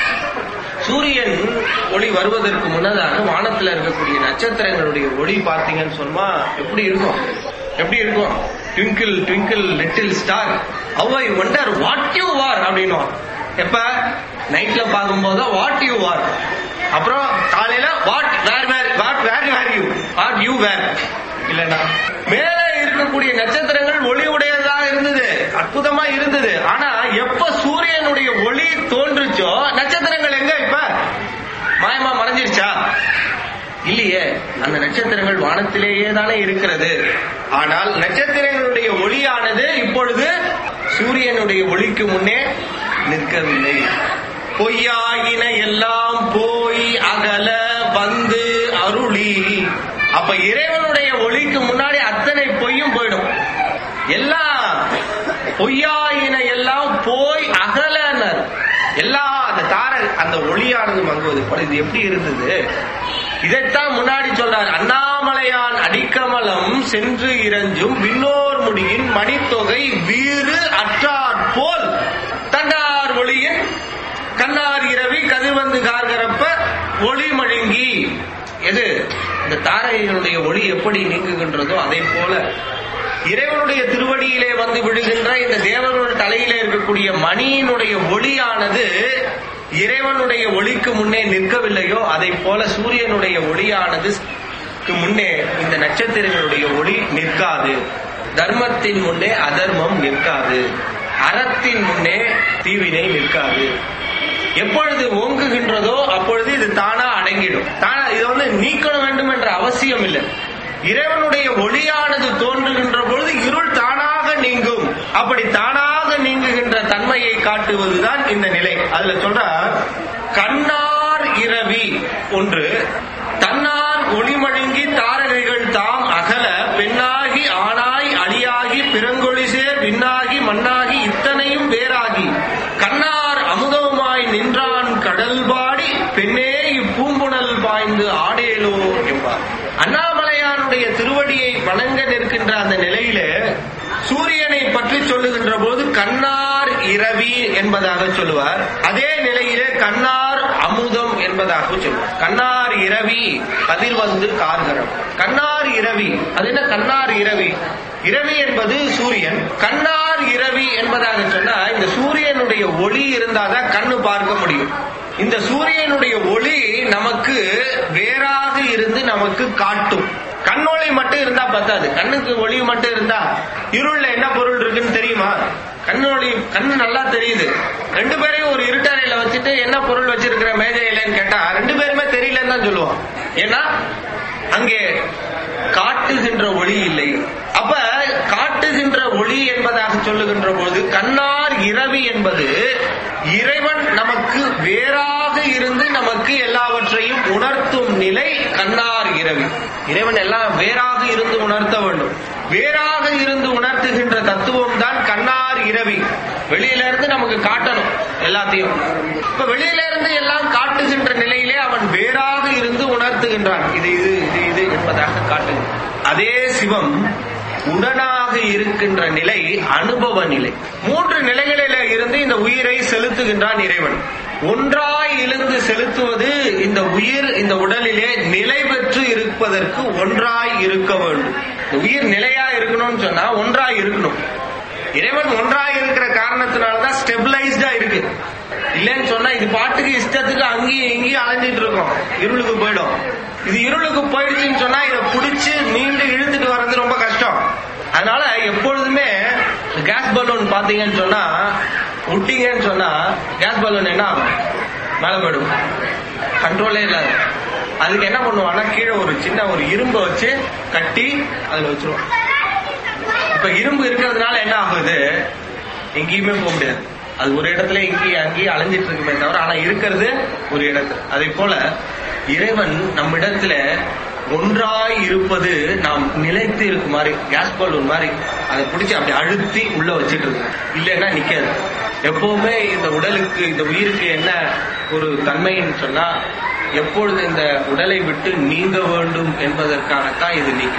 சூரியன் ஒளி வருவதற்கு முன்னதாக வானத்துல இருக்கக்கூடிய நட்சத்திரங்களுடைய ஒளி பார்த்தீங்கன்னு சொன்னா எப்படி இருக்கும் எப்படி இருக்கும் twinkle twinkle little star how I wonder what you are அப்படின்னும் எப்ப நைட்ல பார்க்கும்போது வாட் யூ வார் அப்புறம் காலையில what where where what where where you what you where இல்லைன்னா மேலே இருக்கக்கூடிய நட்சத்திரங்கள் ஒளி உடையதாக இருந்தது அற்புதமா இருந்தது ஆனா எப்ப சூரியனுடைய ஒளி தோன்றுச்சோ நட்சத்திரங்கள் எங்க இப்ப மாயமா மறைஞ்சிருச்சா இல்லையே அந்த நட்சத்திரங்கள் வானத்திலேயே தானே இருக்கிறது ஆனால் நட்சத்திரங்களுடைய ஒளியானது இப்பொழுது சூரியனுடைய ஒளிக்கு முன்னே நிற்கவில்லை பொய்யாகின எல்லாம் போய் அகல வந்து அருளி அப்ப இறைவனுடைய ஒளிக்கு முன்னாடி அத்தனை பொய்யும் போயிடும் எல்லாம் பொய்யாயின எல்லாம் போய் அகலனர் எல்லா அந்த தார அந்த ஒளியானது மங்குவது போல இது எப்படி இருந்தது இதைத்தான் முன்னாடி சொல்றார் அண்ணாமலையான் அடிக்கமலம் சென்று இறஞ்சும் விண்ணோர் முடியின் மணித்தொகை வீறு அற்றாற் போல் தண்டார் ஒளியின் கண்ணார் இரவி கதிர்வந்து கார்கரப்ப ஒளி மழுங்கி எது இந்த தாரையினுடைய ஒளி எப்படி நீங்குகின்றதோ அதை போல இறைவனுடைய திருவடியிலே வந்து விழுகின்ற இந்த தேவனுடைய தலையிலே இருக்கக்கூடிய மணியினுடைய ஒளியானது இறைவனுடைய ஒளிக்கு முன்னே நிற்கவில்லையோ அதை போல சூரியனுடைய ஒளியானது முன்னே இந்த நட்சத்திரங்களுடைய ஒளி நிற்காது தர்மத்தின் முன்னே அதர்மம் நிற்காது அறத்தின் முன்னே தீவினை நிற்காது எப்பொழுது ஓங்குகின்றதோ அப்பொழுது இது தானா அடங்கிடும் தானா இதை வந்து நீக்கணும் வேண்டும் என்ற அவசியம் இல்லை இறைவனுடைய ஒளியானது தோன்றுகின்ற பொழுது இருள் தானாக நீங்கும் அப்படி தானாக நீங்குகின்ற தன்மையை காட்டுவதுதான் இந்த நிலை அதுல சொல்ற கண்ணார் இரவி ஒன்று தன்னார் ஒளிமழுங்கி தாரகைகள் தாம் அகல பெண்ணாகி ஆணாய் அடியாகி பிறங்கொழிசேர் விண்ணாகி மண்ணாகி இத்தனையும் வேறாகி கண்ணார் அமுதவுமாய் நின்றான் கடல் பாடி பெண்ணே இப்பூம்புணல் பாய்ந்து ஆடேலோ என்பார் அண்ணாமலையானுடைய திருவடியை வணங்க நிற்கின்ற அந்த நிலையில சூரியனை பற்றி சொல்லுகின்ற போது கண்ணார் இரவி என்பதாக சொல்லுவார் அதே நிலையிலே கண்ணார் அமுதம் என்பதாக சொல்லுவார் கண்ணார் இரவி கதிர் வந்து கார்கரம் கண்ணார் இரவி அது என்ன கண்ணார் இரவி இரவி என்பது சூரியன் கண்ணார் இரவி என்பதாக சொன்னா இந்த சூரியனுடைய ஒளி இருந்தாதான் கண்ணு பார்க்க முடியும் இந்த சூரியனுடைய ஒளி நமக்கு வேறாக இருந்து நமக்கு காட்டும் கண்ணொளி மட்டும் இருந்தா பத்தாது கண்ணுக்கு ஒளி மட்டும் இருந்தா இருள்ல என்ன பொருள் இருக்குன்னு தெரியுமா கண்ணொளி கண்ணு நல்லா தெரியுது ரெண்டு பேரையும் ஒரு இருட்டறையில வச்சுட்டு என்ன பொருள் வச்சிருக்கிற மேஜையிலன்னு கேட்டா ரெண்டு பேருமே தெரியலன்னு தான் சொல்லுவோம் ஏன்னா அங்கே காட்டுகின்ற ஒளி இல்லை அப்ப காட்டுகின்ற ஒளி என்பதாக சொல்லுகின்ற போது கண்ணார் இரவி என்பது இறைவன் நமக்கு வேறாக இருந்து நமக்கு எல்லாவற்றையும் உணர்த்தும் நிலை கண்ணார் இரவி இறைவன் எல்லாம் வேறாக இருந்து உணர்த்த வேண்டும் வேறாக இருந்து உணர்த்துகின்ற தத்துவம் தான் கண்ணார் இரவி வெளியில இருந்து நமக்கு காட்டணும் எல்லாத்தையும் இப்ப வெளியில இருந்து எல்லாம் காட்டுகின்ற நிலையிலே அவன் வேறாக இருந்து உணர்த்துகின்றான் இது இது இது இது என்பதாக காட்டுகின்றான் அதே சிவம் உடனாக இருக்கின்ற நிலை அனுபவ நிலை மூன்று நிலைகளில இருந்து இந்த உயிரை செலுத்துகின்றான் இறைவன் ஒன்றாய் இழுந்து செலுத்துவது இந்த உயிர் இந்த உடலிலே நிலை பெற்று இருப்பதற்கு ஒன்றாய் இருக்க வேண்டும் இந்த உயிர் நிலையா இருக்கணும்னு சொன்னா ஒன்றாய் இருக்கணும் இறைவன் ஒன்றாய் இருக்கிற காரணத்தினாலதான் ஸ்டெபிளைஸ்டா இருக்கு இல்லைன்னு சொன்னா இது பாட்டுக்கு இஷ்டத்துக்கு அங்கேயும் இங்கேயும் அலைஞ்சிட்டு இருக்கோம் இருளுக்கு போயிடும் இது இருளுக்கு போயிடுச்சுன்னு சொன்னா இதை புடிச்சு மீண்டு இழுத்துட்டு வர்றது ரொம்ப கஷ்டம் அதனால எப்பொழுதுமே கேஸ் பலூன் பாத்தீங்கன்னு சொன்னா விட்டீங்கன்னு சொன்னா கேஸ் பலூன் என்ன ஆகும் மேல போயிடும் கண்ட்ரோலே இல்லாது அதுக்கு என்ன பண்ணுவான்னா கீழே ஒரு சின்ன ஒரு இரும்பை வச்சு கட்டி அதுல வச்சிருவோம் இப்ப இரும்பு இருக்கிறதுனால என்ன ஆகுது எங்கேயுமே போக முடியாது அது ஒரு இடத்துல இங்கேயும் அங்கேயும் அலைஞ்சிட்டு இருக்குமே தவிர ஆனா இருக்கிறது ஒரு இடத்துல அதே போல இறைவன் நம்மிடத்துல ஒன்றாய் இருப்பது நாம் நிலைத்து இருக்கு மாதிரி கேஸ் பலூன் மாதிரி அதை பிடிச்சி அப்படி அழுத்தி உள்ள வச்சிட்டு இருக்கு இல்லைன்னா நிக்காது எப்பவுமே இந்த உடலுக்கு இந்த உயிருக்கு என்ன ஒரு தன்மைன்னு சொன்னா எப்பொழுது இந்த உடலை விட்டு நீங்க வேண்டும் என்பதற்காகத்தான் இது நிற்கும்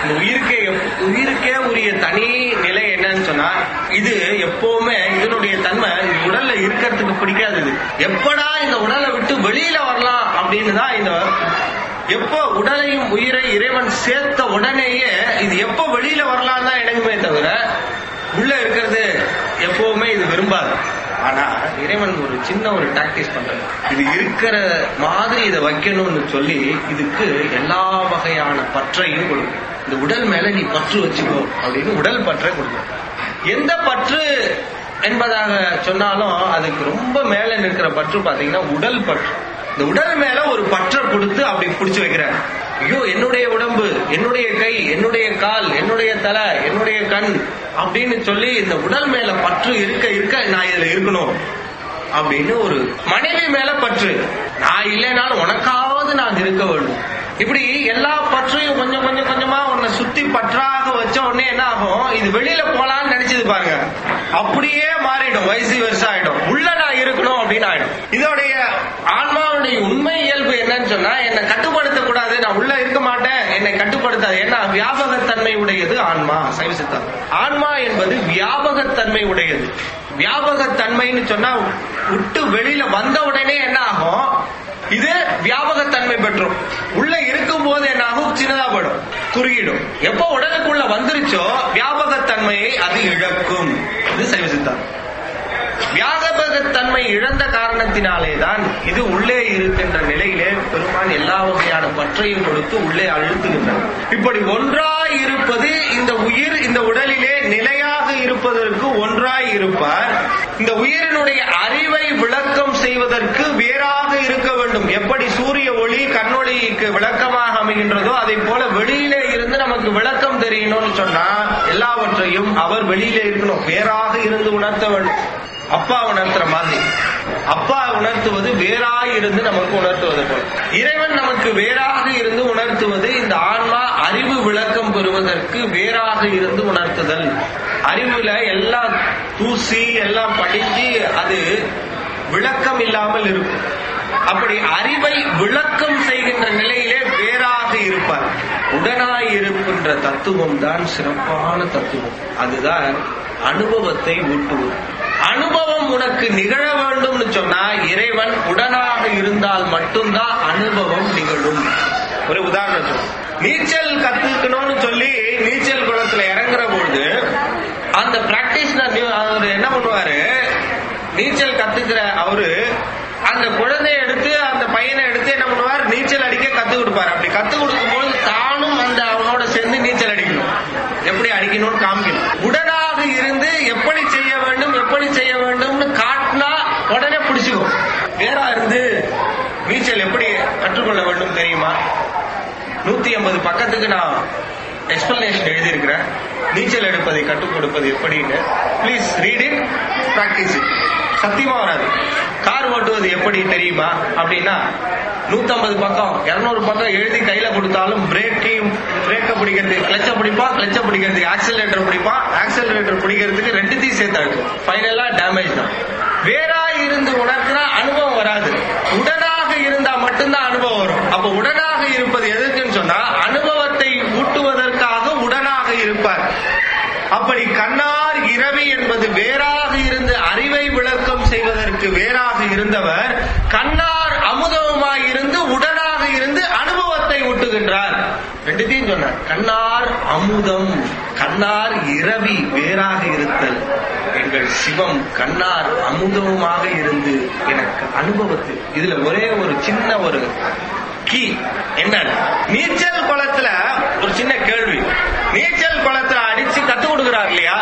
இந்த உயிருக்கே எப்- உயிருக்கே உரிய தனி நிலை என்னன்னு சொன்னா இது எப்பவுமே இதனுடைய தன்மை இந்த உடல்ல இருக்கிறதுக்கு பிடிக்காது இது எப்படா இந்த உடலை விட்டு வெளியில வரலாம் அப்படின்னு தான் இந்த எப்போ உடலையும் உயிரை இறைவன் சேர்த்த உடனேயே இது எப்போ வெளியில வரலாம் தான் எனக்குமே தவிர உள்ள இருக்கிறது எப்பவுமே இது விரும்பாது ஆனா இறைவன் ஒரு சின்ன ஒரு டாக்டிஸ் பண்றது இது இருக்கிற மாதிரி இதை வைக்கணும்னு சொல்லி இதுக்கு எல்லா வகையான பற்றையும் கொடுக்கும் இந்த உடல் மேல நீ பற்று வச்சுக்கோ அப்படின்னு உடல் பற்றை கொடுக்கும் எந்த பற்று என்பதாக சொன்னாலும் அதுக்கு ரொம்ப மேல நிற்கிற பற்று பாத்தீங்கன்னா உடல் பற்று இந்த உடல் மேல ஒரு பற்றை கொடுத்து அப்படி பிடிச்சு வைக்கிறார் ஐயோ என்னுடைய உடம்பு என்னுடைய கை என்னுடைய கால் என்னுடைய தலை என்னுடைய கண் அப்படின்னு சொல்லி இந்த உடல் மேல பற்று இருக்க இருக்க நான் இதுல இருக்கணும் அப்படின்னு ஒரு மனைவி மேல பற்று நான் இல்லைனாலும் உனக்காவது நான் இருக்க வேண்டும் இப்படி எல்லா பற்றையும் கொஞ்சம் கொஞ்சம் கொஞ்சமா உன்னை சுத்தி பற்றாக வச்ச உடனே என்ன ஆகும் இது வெளியில போலான்னு நினைச்சது பாருங்க அப்படியே மாறிடும் வயசு வருஷம் ஆயிடும் உள்ள நான் இருக்கணும் அப்படின்னு ஆயிடும் இதோடைய ஆன்மாவுடைய உண்மை இயல்பு என்னன்னு சொன்னா என்னை கட்டுப்படுத்த கூடாது நான் உள்ள இருக்க மாட்டேன் என்னை கட்டுப்படுத்தாது ஏன்னா வியாபகத்தன்மை உடையது ஆன்மா சைவ சித்தாந்தம் ஆன்மா என்பது வியாபகத்தன்மை உடையது வியாபகத்தன்மைன்னு சொன்னா விட்டு வெளியில வந்த உடனே என்ன ஆகும் இது வியாபகத்தன்மை பெற்றும் உள்ள இருக்கும் போது என்ன ஆகும் சின்னதா போயிடும் குறுகிடும் எப்போ உடலுக்குள்ள வந்துருச்சோ வியாபகத்தன்மையை அது இழக்கும் இது சைவ சித்தாந்தம் வியாபகத்தன்மை இழந்த காரணத்தினாலே தான் இது உள்ளே இருக்கின்ற நிலையிலே பெருமான் எல்லா வகையான பற்றையும் கொடுத்து உள்ளே அழுத்துகின்றார் இப்படி ஒன்றாய் இருப்பது இந்த உயிர் இந்த உடலிலே நிலையாக இருப்பதற்கு ஒன்றாய் இருப்பார் இந்த உயிரினுடைய அறிவை விளக்கம் செய்வதற்கு வேறாக இருக்க வேண்டும் எப்படி சூரிய ஒளி கண்ணொளிக்கு விளக்கமாக அமைகின்றதோ அதை போல வெளியிலே இருந்து நமக்கு விளக்கம் தெரியணும்னு சொன்னா எல்லாவற்றையும் அவர் வெளியிலே இருக்கணும் வேறாக இருந்து உணர்த்த வேண்டும் அப்பா உணர்த்துற மாதிரி அப்பா உணர்த்துவது வேறாய் இருந்து நமக்கு உணர்த்துவது போல இறைவன் நமக்கு வேறாக இருந்து உணர்த்துவது இந்த ஆன்மா அறிவு விளக்கம் பெறுவதற்கு வேறாக இருந்து உணர்த்துதல் அறிவுல எல்லாம் தூசி எல்லாம் படிஞ்சு அது விளக்கம் இல்லாமல் இருக்கும் அப்படி அறிவை விளக்கம் செய்கின்ற நிலையிலே வேறாக இருப்பார் உடனாய் இருக்கின்ற தத்துவம் தான் சிறப்பான தத்துவம் அதுதான் அனுபவத்தை ஊட்டுவது அனுபவம் உனக்கு நிகழ வேண்டும்னு சொன்னா இறைவன் உடனாக இருந்தால் மட்டும்தான் அனுபவம் நிகழும் ஒரு உதாரணம் சொல்றேன். நீச்சல் கத்துக்கணும்னு சொல்லி நீச்சல் குளத்துல இறங்குற பொழுது அந்த பிராக்டிஸ்னர் அவர் என்ன பண்ணுவாரு நீச்சல் கத்துக்கிற அவரு அந்த குழந்தைய எடுத்து அந்த பையனை எடுத்து என்ன பண்ணுவார் நீச்சல் அடிக்க கத்து கொடுப்பாரு அப்படி கத்து கொடுக்கும்போது தானும் அந்த அவனோட சேர்ந்து நீச்சல் அடிக்கணும் எப்படி அடிக்கணும்னு காமிக்கணும் உடனாக இருந்து எப்படி செய்ய வேண்டும் எப்படி செய்ய வேண்டும்னு காட்டினா உடனே பிடிச்சுக்கும் வேறா இருந்து நீச்சல் எப்படி கற்றுக்கொள்ள வேண்டும் தெரியுமா நூத்தி ஐம்பது பக்கத்துக்கு நான் எக்ஸ்பிளனேஷன் எழுதியிருக்கிறேன் நீச்சல் எடுப்பதை கற்றுக் கொடுப்பது எப்படின்னு please read it practice it சத்தியமா வராது கார் ஓட்டுவது எப்படி தெரியுமா அப்படின்னா நூத்தம்பது பக்கம் இருநூறு பக்கம் எழுதி கையில கொடுத்தாலும் பிரேக்கையும் பிரேக்க பிடிக்கிறது கிளச்ச பிடிப்பான் கிளச்ச பிடிக்கிறதுக்கு ஆக்சிலேட்டர் பிடிப்பான் ஆக்சிலேட்டர் பிடிக்கிறதுக்கு ரெண்டுத்தையும் சேர்த்து அழுக்கும் ஃபைனலா டேமேஜ் தான் வேறா இருந்து உணர்த்தினா அனுபவம் வராது உடனாக இருந்தா மட்டும்தான் அனுபவம் வரும் அப்ப உடனாக இருப்பது எதற்குன்னு சொன்னா அனுபவத்தை ஊட்டுவதற்காக உடனாக இருப்பார் அப்படி கண்ணார் இரவி என்பது வேறாக இருந்து அறிவை விளக்கம் செய்வதற்கு வேறாக இருந்தவர் கண்ணார் அமுதமாய் இருந்து உடனாக இருந்து அனுபவத்தை ஊட்டுகின்றார் ரெண்டுத்தையும் சொன்னார் கண்ணார் அமுதம் கண்ணார் இரவி வேறாக இருத்தல் எங்கள் சிவம் கண்ணார் அமுதமாக இருந்து எனக்கு அனுபவத்தில் இதுல ஒரே ஒரு சின்ன ஒரு கீ என்ன நீச்சல் குளத்துல ஒரு சின்ன கேள்வி நீச்சல் குளத்துல அடிச்சு கத்து கொடுக்கிறார் இல்லையா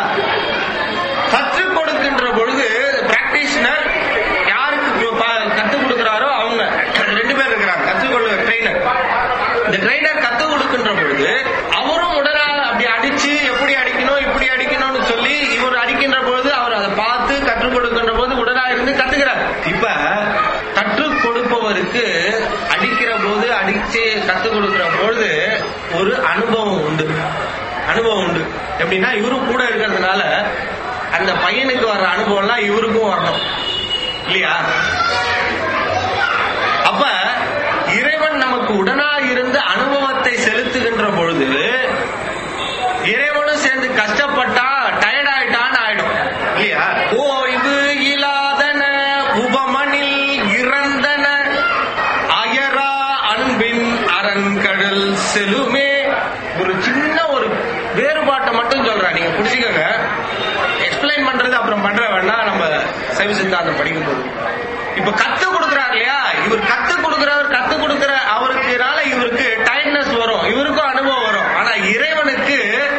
கற்றுக் கொடுக்கின்ற பொழுது பிராக்டிஷனர் யாருக்கு ப- கத்துக் கொடுக்கிறாரோ அவங்க ரெண்டு பேர் இருக்கிறாங்க கற்றுக் கொள்ள ட்ரெயினர் இந்த ட்ரெயினர் கத்துக் கொடுக்கின்ற பொழுது அவரும் உடனாக அப்படி அடிச்சு எப்படி அடிக்கணும் இப்படி அடிக்கணும்னு சொல்லி இவர் அடிக்கின்ற பொழுது அவர் அதை பார்த்து கற்றுக் கொடுக்கின்ற போது உடனா இருந்து கத்துக்கிறார் இப்ப கற்றுக் கொடுப்பவருக்கு அடிக்கிற போது அடிச்சு கத்துக் கொடுக்கிற பொழுது ஒரு அனுபவம் உண்டு அனுபவம் உண்டு எப்படின்னா இவரும் கூட இருக்கிறதுனால அந்த பையனுக்கு வர்ற அனுபவம்லாம் இவருக்கும் வரணும் இல்லையா அப்ப இறைவன் நமக்கு உடனா இருந்து அனுபவத்தை செலுத்துகின்ற பொழுது உபமனில் இறந்தன அயரா அன்பின் அரண்கடல் செலுமே ஒரு சின்ன ஒரு வேறுபாட்டை மட்டும் சொல்றேன் நீங்க புடிச்சுக்கோங்க எக்ஸ்பிளைன் பண்றது அப்புறம் பண்ற வேணா நம்ம சைவ சித்தாந்தம் படிக்கும்போது இப்ப கத்து கொடுக்கிறார் இல்லையா இவர் கத்து கொடுக்கிறவர் கத்து கொடுக்கிற அவருக்குனால இவருக்கு டைட்னஸ் வரும் இவருக்கும் அனுபவம் வரும் ஆனா இறைவனுக்கு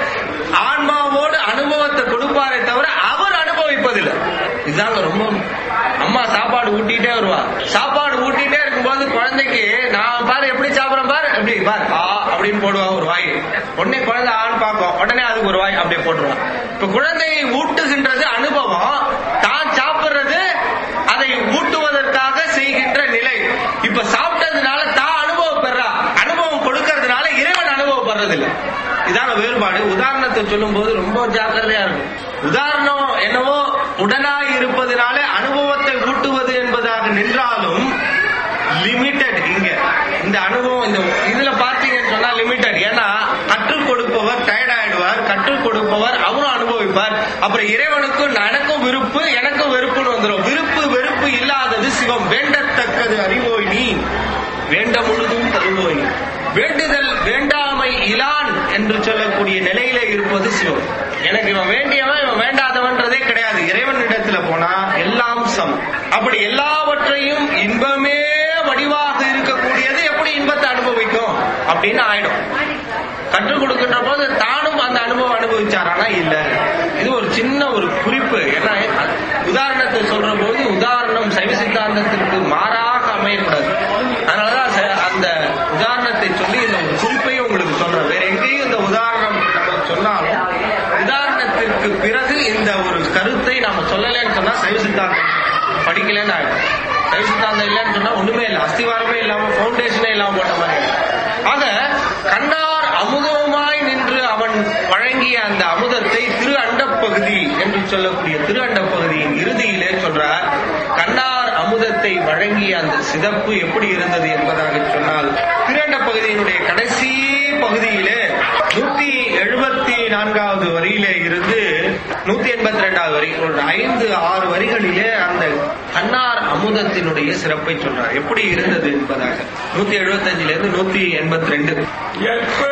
ஆன்மாவோடு அனுபவத்தை கொடுப்பாரே தவிர அவர் அனுபவிப்பதில்லை இதுதாங்க ரொம்ப அம்மா சாப்பாடு ஊட்டிட்டே வருவா சாப்பாடு ஊட்டிட்டே இருக்கும்போது குழந்தைக்கு நான் பாரு எப்படி சாப்பிடுறேன் பாரு எப்படி பாரு ஆ அப்படின்னு போடுவா ஒரு வாய் உடனே குழந்தை ஆன்னு பார்க்கும் உடனே அதுக்கு ஒரு வாய் அப்படியே போட்டுருவான் இப்ப குழந்தையை ஊட்டுகின்றது அனுபவம் தான் சாப்பிடுறது அதை ஊட்டுவதற்காக செய்கின்ற நிலை இப்ப சாப்பிட்டதுனால தான் அனுபவம் பெறா அனுபவம் கொடுக்கறதுனால இறைவன் அனுபவப்படுறது இல்லை இதான வேறுபாடு உதாரணத்தை சொல்லும் போது ரொம்ப ஜாக்கிரதையா இருக்கும் உதாரணம் என்னவோ உடனாய் இருப்பதனால அனுபவத்தை ஊட்டுவது என்பதாக நின்றாலும் லிமிட்டட் இங்க இந்த அனுபவம் இந்த இதுல பார்த்தீங்கன்னு சொன்னா லிமிட்டட் ஏன்னா கற்றுக் கொடுப்பவர் டயர்ட் ஆயிடுவார் கற்றுக் கொடுப்பவர் அவரும் அனுபவிப்பார் அப்புறம் இறைவனுக்கும் எனக்கும் விருப்பு எனக்கும் வெறுப்புன்னு வந்துடும் விருப்பு வெறுப்பு இல்லாதது சிவம் வேண்டத்தக்கது அறிவோய் நீ வேண்ட முழுதும் தருவோய் நீ வேண்டுதல் வேண்டாமை இலான் என்று சொல்லக்கூடிய நிலையில இருப்பது சிவம் எனக்கு இவன் வேண்டியவன் இவன் வேண்டாதவன்றதே கிடையாது இறைவனிடத்துல போனா எல்லாம் சமம் அப்படி எல்லாவற்றையும் இன்பமே வடிவாக இருக்கக்கூடியது எப்படி இன்பத்தை அனுபவிக்கும் அப்படின்னு ஆயிடும் கற்றுக் கொடுக்கின்ற போது தானும் அந்த அனுபவம் அனுபவிச்சார் ஆனா இல்ல இது ஒரு சின்ன ஒரு குறிப்பு ஏன்னா உதாரணத்தை சொல்ற போது உதாரணம் சைவ சித்தாந்தத்திற்கு மாறாக அமையக்கூடாது அதனாலதான் ச- அந்த உதாரணத்தை சொல்லி இந்த ஒரு குறிப்பையும் உங்களுக்கு சொல்றேன் வேற எங்கேயும் இந்த உதாரணம் நம்ம சொன்னாலும் உதாரணத்திற்கு பிறகு இந்த ஒரு கருத்தை நாம சொல்லலைன்னு சொன்னா சைவ சித்தாந்தம் படிக்கலன்னு ஆயிடும் சைவ சித்தாந்தம் இல்லைன்னு சொன்னா ஒண்ணுமே இல்லை அஸ்திவாரமே இல்லாம பவுண்டேஷனே இல்லாம போட்ட மாதிரி ஆயிடும். ஆக கண்ணார் அமுதமாய் நின்று அவன் வழங்கிய அந்த அமுதத்தை திரு அண்டப்பகுதி என்று சொல்லக்கூடிய திரு அண்டப்பகுதியின் இறுதியிலே சொல்றார் கண்ணார் அமுதத்தை வழங்கிய அந்த சிதப்பு எப்படி இருந்தது என்பதாக சொன்னால் திரு அண்டப்பகுதியினுடைய கடைசி பகுதியிலே நூத்தி எழுபத்தி நான்காவது வரியிலே இருந்து நூத்தி எண்பத்தி ரெண்டாவது வரி ஒரு ஐந்து ஆறு வரிகளிலே அந்த கண்ணார் அமுதத்தினுடைய சிறப்பை சொல்றார் எப்படி இருந்தது என்பதாக நூத்தி எழுபத்தஞ்சுல இருந்து நூத்தி எண்பத்தி ரெண்டு எற்பு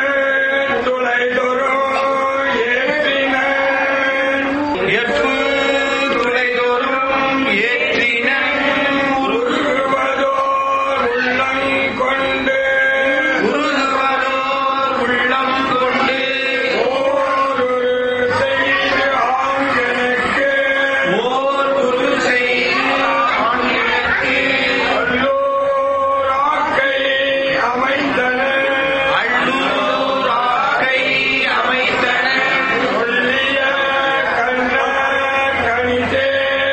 துளைதொரும் ஏற்றினன் எப்பு துளைதோறும் ஏற்றினன் உருகுவதோர் உள்ளம் கொண்டு உருகுவதோர் உள்ளம் கொண்டு ஓரொரு செய்து ஆங்கனுக்கு ஓர் குரு ஆண்களுக்கு அல்லோராக்கை அமைந்தன அள்ளூராக்கை அமைத்தன சொல்லிய கண்ண கணிதே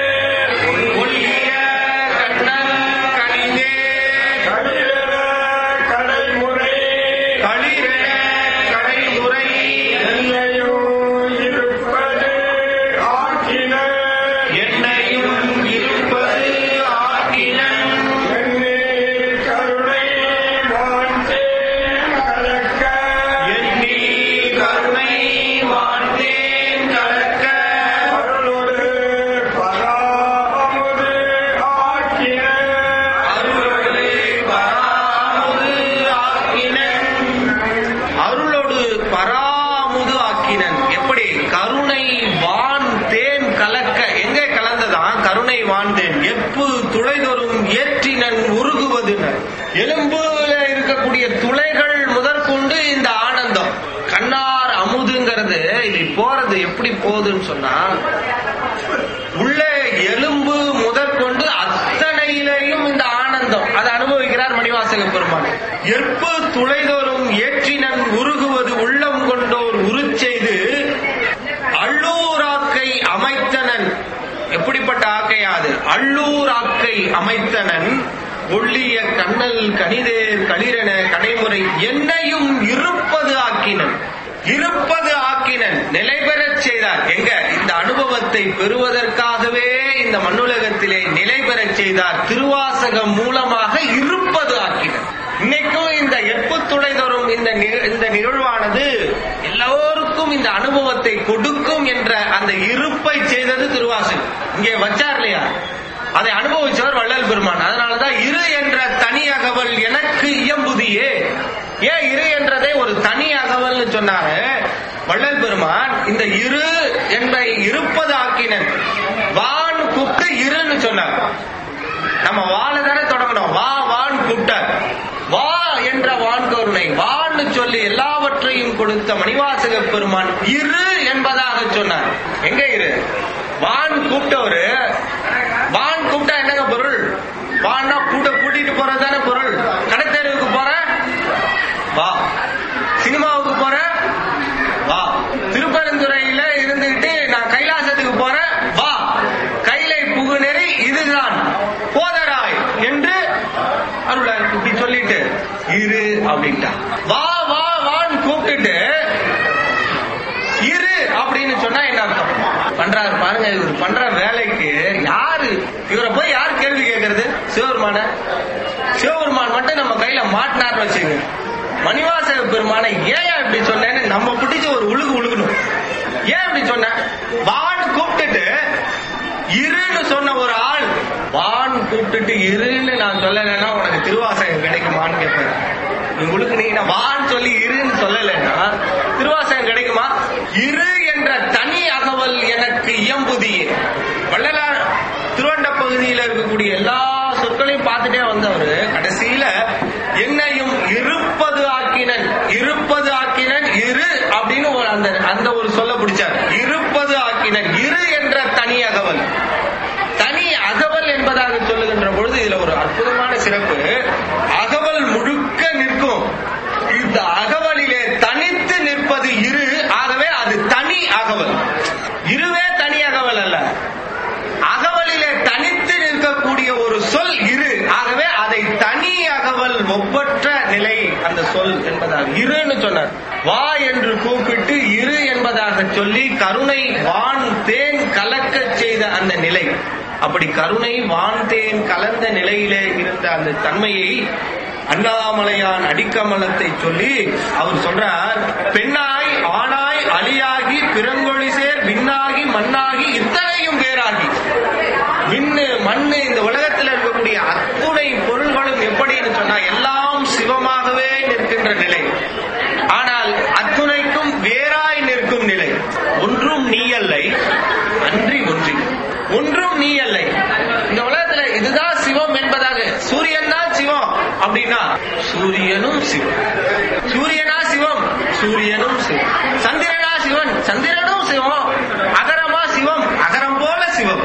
ஒளிய கண்ணன் கனிந்தே கடிதன கடைமுறை களிரென கடைமுறை என்னையோ இருப்பது ஆக்கின என்னையும் இருப்பது ஆக்கினன் என்னே கருணை வாழ்த்தேன் கலக்க எண்ணி கருணை வாழ்ந்தேன் கலக்க அருளோடு பராமுது ஆக்கின அருளோடு பராமுது ஆக்கினன் அருளோடு பராமுது ஆக்கினன் எப்படி கருணை வான் தேன் கலக்க எங்கே கலந்ததான் கருணை வான்தேன் எப்பு துளைதொரும் ஏற்றினன் உருகுவதுனர் எலும்புல இருக்கக்கூடிய துளைகள் முதற்கொண்டு இந்த ஆனந்தம் கண்ணார் அமுதுங்கிறது இது போறது எப்படி போகுதுன்னு சொன்னா உள்ளே எலும்பு முதற்கொண்டு அத்தனையிலேயும் இந்த ஆனந்தம் அதை அனுபவிக்கிறார் மணிவாசக பெருமான் எற்பு துளைதோறும் ஏற்றினன் உருகுவது உள்ளம் கொண்டோர் உருச்செய்து அள்ளூராக்கை அமைத்தனன் எப்படிப்பட்ட ஆக்கையாது அள்ளூராக்கை அமைத்தனன் ஒள்ளிய கண்ணல் கனிதேர் களிரென கடைமுறை என்னையும் இருப்பது ஆக்கினன் இருப்பது ஆக்கினன் நிலை பெறச் செய்தார் எங்க இந்த அனுபவத்தை பெறுவதற்காகவே இந்த மண்ணுலகத்திலே நிலை பெறச் செய்தார் திருவாசகம் மூலமாக இருப்பது ஆக்கினன் இன்னைக்கும் இந்த எப்புத்துளை தரும் இந்த நிக- இந்த நிகழ்வானது எல்லோருக்கும் இந்த அனுபவத்தை கொடுக்கும் என்ற அந்த இருப்பை செய்தது திருவாசகம் இங்கே வச்சார் இல்லையா அதை அனுபவிச்சவர் வள்ளல் பெருமான் அதனாலதான் இரு என்ற தனி அகவல் எனக்கு இயம்புதியே ஏன் இரு என்றதை ஒரு தனி அகவல்னு சொன்னாரு வள்ளல் பெருமான் இந்த இரு என்பதை இருப்பது ஆக்கினன் வான் கூப்பிட்டு இருன்னு சொன்னார் நம்ம வாழ தானே தொடங்கணும் வா வான் கூப்பிட்டார் வா என்ற வான் கருணை வான்னு சொல்லி எல்லாவற்றையும் கொடுத்த மணிவாசக பெருமான் இரு என்பதாக சொன்னார் எங்க இரு வான் கூப்பிட்டவரு வான் கூப்பிட்டா என்னங்க பொருள் வான்னா கூட்ட கூட்டிட்டு போறது தானே பொருள் கடைத்தேர்வுக்கு போற வா சினிமாவுக்கு போற வா திருப்பரந்துறையில இருந்துகிட்டு நான் கைலாசத்துக்கு போறேன் வா கைலை புகுநெறி இதுதான் போதராய் என்று அருளாய் இப்படி சொல்லிட்டு இரு அப்படின்ட்டா வா வா வான்னு கூப்பிட்டுட்டு இரு அப்படின்னு சொன்னா என்ன அர்த்தம் பண்றாரு பாருங்க இவர் பண்ற வேலைக்கு யாரு இவரை போய் யார் கேள்வி கேட்கறது சிவபெருமான சிவபெருமான் மட்டும் நம்ம கையில மாட்டினார்னு வச்சுங்க மணிவாசக பெருமானை ஏன் இப்படி சொன்னேன்னு நம்ம பிடிச்ச ஒரு உழுகு உழுகணும் ஏன் இப்படி சொன்ன வான்னு கூப்பிட்டுட்டு இருன்னு சொன்ன ஒரு ஆள் வான் கூப்பிட்டுட்டு இருன்னு நான் சொல்லலைன்னா உனக்கு திருவாசகம் கிடைக்குமான்னு கேட்பேன் நீ உழுக்குனீங்கன்னா வான்னு சொல்லி இருன்னு சொல்லலைன்னா திருவாசகம் கிடைக்குமா இரு என்ற தனி அகவல் எனக்கு இயம்புதியே வள்ளலார் திருவண்ட பகுதியில் இருக்கக்கூடிய எல்லா சொற்களையும் பார்த்துட்டே வந்தவர் கடைசியில என்னையும் இருப்பது ஆக்கினன் இருப்பது ஆக்கினன் இரு அப்படின்னு ஒரு அந்த அந்த ஒரு சொல்ல பிடிச்சார் இருப்பது ஆக்கினன் இரு என்ற தனி அகவல் தனி அகவல் என்பதாக சொல்லுகின்ற பொழுது இதுல ஒரு அற்புதமான சிறப்பு அகவல் முழுக்க நிற்கும் இந்த அகவலிலே தனித்து நிற்பது இரு ஆகவே அது தனி அகவல் இருவே தனி அகவல் அல்ல அகவலிலே தனித்து நிற்கக்கூடிய ஒரு சொல் இரு ஆகவே அதை தனி அகவல் ஒப்பற்ற நிலை அந்த சொல் என்பதாக இருன்னு சொன்னார் வா என்று கூப்பிட்டு இரு என்பதாக சொல்லி கருணை வான் தேன் கலக்கச் செய்த அந்த நிலை அப்படி கருணை வான் தேன் கலந்த நிலையிலே இருந்த அந்த தன்மையை அண்ணாமலையான் அடிக்கமலத்தை சொல்லி அவர் சொல்றார் பெண்ணாய் ஆணாய் அலியாகி பிறங்கொழி சேர் விண்ணாகி மண்ணாகி இத்தனையும் பேராகி விண்ணு மண்ணு இந்த உலகத்தில் இருக்கக்கூடிய அத்துணை பொருள்களும் எப்படின்னு சொன்னா எல்லாம் சிவமாகவே நிற்கின்ற நிலை ஆனால் அத்துணைக்கும் வேறாய் நிற்கும் நிலை ஒன்றும் நீ அல்லை அன்றி ஒன்றி ஒன்றும் நீ அல்லை இந்த உலகத்துல இதுதான் சிவம் என்பதாக சூரியன் தான் சிவம் அப்படின்னா சூரியனும் சிவம் சூரியனா சிவம் சூரியனும் சிவம் சந்திரனா சிவன் சந்திரனும் சிவம் அகரமா சிவம் அகரம் போல சிவம்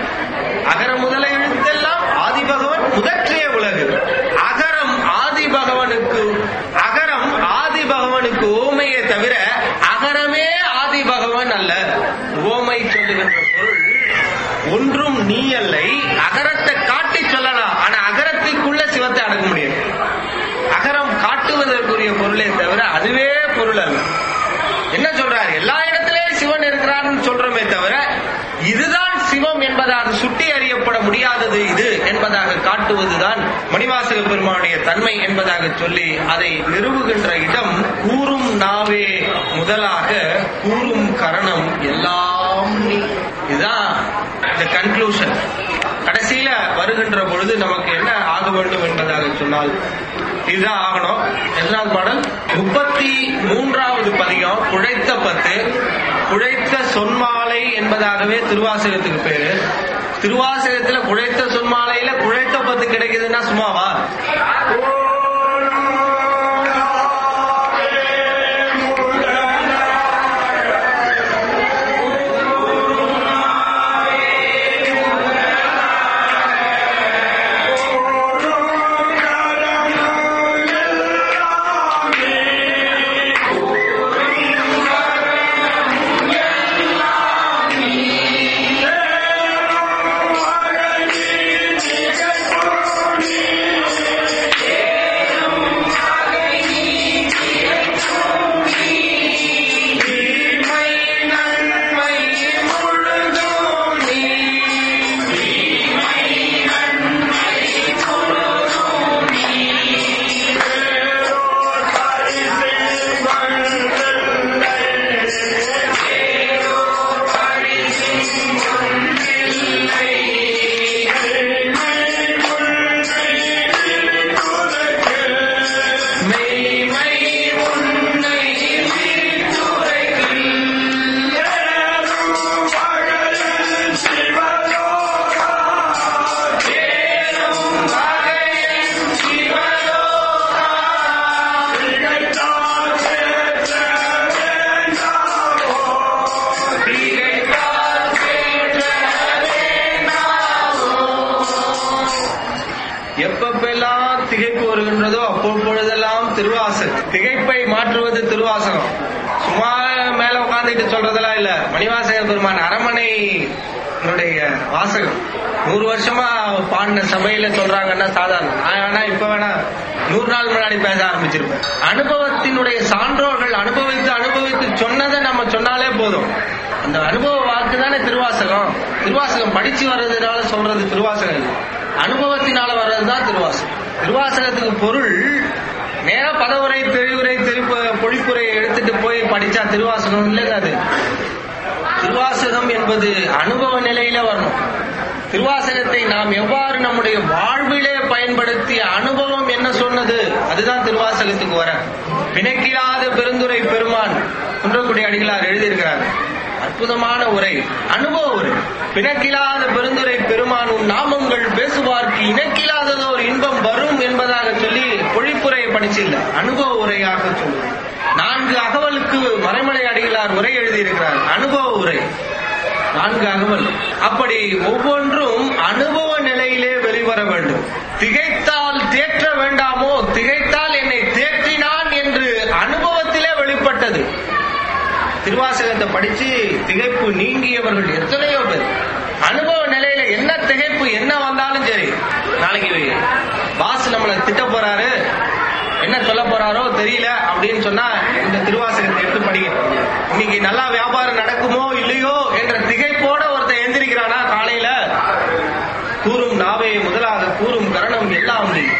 அகர முதல எழுத்தெல்லாம் ஆதி பகவன் முதற்றிய உலகு அகரம் ஆதி பகவனுக்கு அகரம் ஆதி பகவனுக்கு ஓமையே தவிர அகரமே ஆதி பகவன் அல்ல ஓமை சொல்லுகின்ற பொருள் ஒன்றும் நீ அல்லை அகரத்தை காட்டி சொல்லலாம் ஆனா அகரத்துக்குள்ள சிவத்தை அடக்க முடியாது அகரம் காட்டுவதற்குரிய பொருளே தவிர அதுவே பொருள் அல்ல என்ன சொல்றாரு எல்லா இடத்திலேயும் சிவன் இருக்கிறார்னு சொல்றோமே தவிர இதுதான் சிவம் என்பதாக சுட்டி அறியப்பட முடியாதது இது என்பதாக காட்டுவதுதான் மணிவாசக பெருமானுடைய தன்மை என்பதாக சொல்லி அதை நிறுவுகின்ற இடம் கூறும் நாவே முதலாக கூறும் கரணம் எல்லாம் நீ. இதுதான் இந்த கன்க்ளூஷன் கடைசியில வருகின்ற பொழுது நமக்கு என்ன ஆக வேண்டும் என்பதாக சொன்னால் இதுதான் ஆகணும் எத்தனாவது பாடல் முப்பத்தி மூன்றாவது பதிகம் குழைத்த பத்து குழைத்த சொன்மாலை என்பதாகவே திருவாசகத்துக்கு பேரு திருவாசகத்துல குழைத்த சொன்மாலையில குழைத்த பத்து கிடைக்குதுன்னா சும்மாவா Yeah. திகைப்பு வருகின்றதோ அப்பொழுதெல்லாம் திருவாசகம் திகைப்பை மாற்றுவது திருவாசகம் சும்மா மேல உட்கார்ந்துட்டு சொல்றதெல்லாம் இல்ல மணிவாசக பெருமான் அரமனை வாசகம் நூறு வருஷமா பாடின சபையில சொல்றாங்கன்னா சாதாரணம் நான் வேணா இப்ப வேணா நூறு நாள் முன்னாடி பேச ஆரம்பிச்சிருப்பேன் அனுபவத்தினுடைய சான்றோர்கள் அனுபவித்து அனுபவித்து சொன்னதை நம்ம சொன்னாலே போதும் அந்த அனுபவ வாக்கு தானே திருவாசகம் திருவாசகம் படிச்சு வர்றதுனால சொல்றது திருவாசகம் இல்லை அனுபவத்தினால வர்றதுதான் திருவாசகம் திருவாசகத்துக்கு பொருள் நேர பதவுரை தெரிவுரை திருப்ப பொழிப்புரையை எடுத்துட்டு போய் படிச்சா திருவாசகம் இல்லைங்க அது திருவாசகம் என்பது அனுபவ நிலையில வரணும் திருவாசகத்தை நாம் எவ்வாறு நம்முடைய வாழ்விலே பயன்படுத்தி அனுபவம் என்ன சொன்னது அதுதான் திருவாசகத்துக்கு வர பிணைக்கிடாத பெருந்துரை பெருமான் குன்றக்குடி அடிகளார் எழுதியிருக்கிறார் அற்புதமான உரை அனுபவ உரை பிணக்கில்லாத பெருந்துரை பெருமான் உன் நாமங்கள் பேசுவார்க்கு இணக்கில்லாததோர் இன்பம் வரும் என்பதாக சொல்லி பொழிப்புரையை படிச்சில்ல அனுபவ உரையாக சொல்லு நான்கு அகவலுக்கு மறைமலை அடிகளார் உரை எழுதியிருக்கிறார் அனுபவ உரை நான்கு அகவல் அப்படி ஒவ்வொன்றும் அனுபவ நிலையிலே வெளிவர வேண்டும் திகைத்தால் தேற்ற வேண்டாமோ திகைத்தால் என்னை தேற்றினான் என்று அனுபவத்திலே வெளிப்பட்டது திருவாசகத்தை படிச்சு திகைப்பு நீங்கியவர்கள் எத்தனையோ பேர் அனுபவ நிலையில என்ன திகைப்பு என்ன வந்தாலும் சரி நாளைக்கு பாஸ் நம்மளை திட்ட போறாரு என்ன சொல்ல போறாரோ தெரியல அப்படின்னு சொன்னா இந்த திருவாசகத்தை எடுத்து படிங்க இன்னைக்கு நல்லா வியாபாரம் நடக்குமோ இல்லையோ என்ற திகைப்போட ஒருத்தன் எந்திரிக்கிறானா காலையில கூறும் நாவே முதலாக கூறும் கரணம் எல்லாம் நீ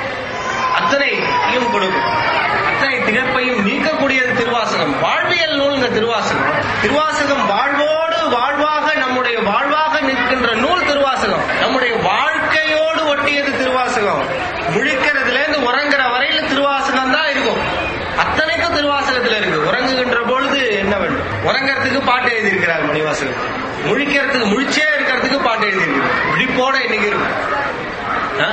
அத்தனையும் கொடுக்கும் அத்தனை திகப்பையும் நீக்கக்கூடியது திருவாசகம் வாழ்வியல் நூல் இந்த திருவாசகம் திருவாசகம் வாழ்வோடு வாழ்வாக நம்முடைய வாழ்வாக நிற்கின்ற நூல் திருவாசகம் நம்முடைய வாழ்க்கையோடு ஒட்டியது திருவாசகம் முழிக்கிறதுல இருந்து உறங்குற வரையில திருவாசகம் தான் இருக்கும் அத்தனைக்கும் திருவாசகத்துல இருக்கு உறங்குகின்ற பொழுது என்ன வேண்டும் உறங்கறதுக்கு பாட்டு எழுதியிருக்கிறார் மணிவாசகம் முழிக்கிறதுக்கு முழிச்சே இருக்கிறதுக்கு பாட்டு எழுதியிருக்கிறார் விழிப்போட இன்னைக்கு இருக்கும் ஆ?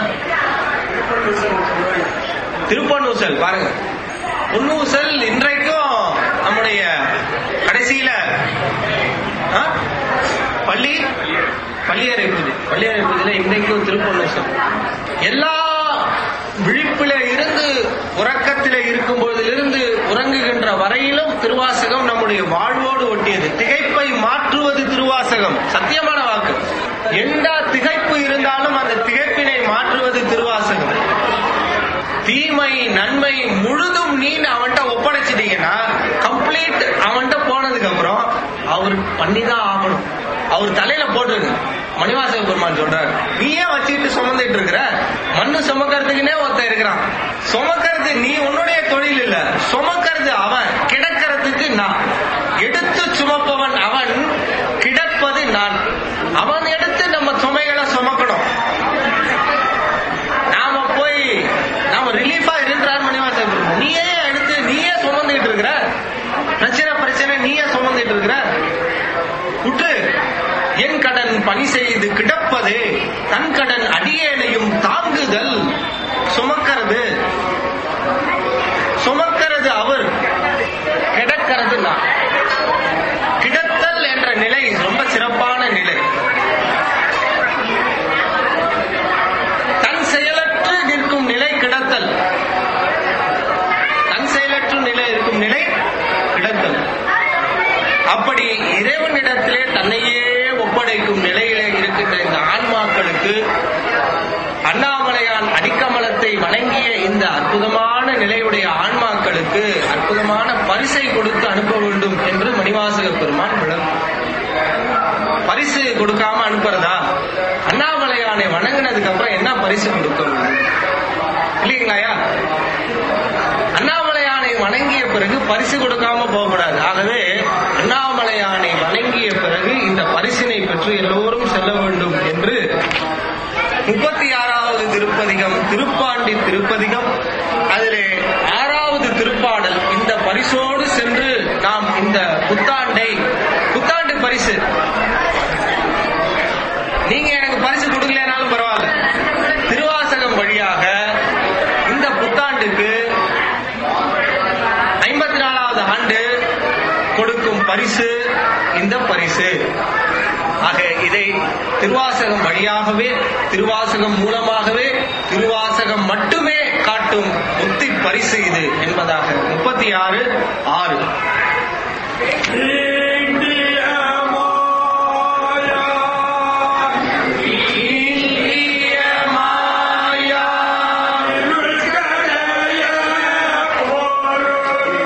திருப்பண்ணூசல் பாருங்க பொன்னூசல் இன்றைக்கும் நம்முடைய கடைசியில ஆ? பள்ளி பள்ளியறை பூஜை பள்ளியறை பூஜையில இன்றைக்கும் திருப்பண்ணூசல் எல்லா விழிப்பில இருந்து உறக்கத்தில இருக்கும் பொழுதிலிருந்து உறங்குகின்ற வரையிலும் திருவாசகம் நம்முடைய வாழ்வோடு ஒட்டியது திகைப்பை மாற்றுவது திருவாசகம் சத்தியமான வாக்கு எந்த திகைப்பு இருந்தாலும் அந்த திகைப்பினை மாற்றுவது திருவாசகம் தீமை நன்மை முழுதும் நீ அவன்கிட்ட ஒப்படைச்சிட்டீங்கன்னா கம்ப்ளீட் அவன்கிட்ட போனதுக்கு அப்புறம் அவர் பண்ணிதான் ஆகணும் அவர் தலையில போட்டுருங்க மணிவாசக பெருமான் சொல்றாரு நீயே வச்சுக்கிட்டு சுமந்துட்டு இருக்கிற மண்ணு சுமக்கிறதுக்குன்னே ஒருத்தன் இருக்கிறான் சுமக்கிறது நீ உன்னுடைய தொழில் இல்ல சுமக்கிறது அவன் கிடக்கிறதுக்கு நான் எடுத்து சுமப்பவன் அவன் கிடப்பது நான் அவன் எடுத்து நம்ம சுமைகளை சுமக்கணும் நாம போய் நாம ரிலீஃபா இருக்கிறார் மணிவாசன் நீயே எடுத்து நீயே சுமந்துட்டு இருக்கிற பிரச்சனை பிரச்சனை நீயே சுமந்துட்டு இருக்கிற விட்டு என் கடன் பணி செய்து கிடப்பது தன் கடன் அடியேனையும் தாங்குதல் சுமக்கிறது சுமக்கிறது அவர் கிடக்கிறது நான் கிடத்தல் என்ற நிலை ரொம்ப சிறப்பான நிலை தன் செயலற்று நிற்கும் நிலை கிடத்தல் தன் செயலற்று நிலை இருக்கும் நிலை கிடத்தல் அப்படி இறைவனிடத்திலே தன்னையே ஒப்படைக்கும் நிலையிலே இருக்கின்ற இந்த ஆன்மாக்களுக்கு அண்ணாமலையான் அடிக்கமலத்தை வணங்கிய இந்த அற்புதமான நிலையுடைய ஆன்மாக்களுக்கு அற்புதமான பரிசை கொடுத்து அனுப்ப வேண்டும் என்று மணிவாசக பெருமான் விளக்கும் பரிசு கொடுக்காம அனுப்புறதா அண்ணாமலையானை வணங்கினதுக்கு அப்புறம் என்ன பரிசு கொடுக்கணும் இல்லைங்களாயா அண்ணாமலையானை வணங்கிய பிறகு பரிசு கொடுக்காம போகக்கூடாது ஆகவே அண்ணாமலையானை வணங்கிய பிறகு இந்த பரிசினை பெற்று எல்லோரும் செல்ல வேண்டும் என்று முப்பத்தி ஆறாவது திருப்பதிகம் திருப்பாண்டி திருப்பதிகம் அதிலே ஆறாவது திருப்பாடல் இந்த பரிசோடு சென்று நாம் இந்த புத்தாண்டை புத்தாண்டு பரிசு நீங்க எனக்கு பரிசு கொடுக்கலனாலும் பரவாயில்ல திருவாசகம் வழியாக இந்த புத்தாண்டுக்கு ஐம்பத்தி நாலாவது ஆண்டு கொடுக்கும் பரிசு இந்த பரிசு ஆக இதை திருவாசகம் வழியாகவே திருவாசகம் மூலமாகவே திருவாசகம் மட்டுமே காட்டும் முத்தி பரிசு இது என்பதாக முப்பத்தி ஆறு ஆறு இந்திய மாயா இருள்கடைய பொருள்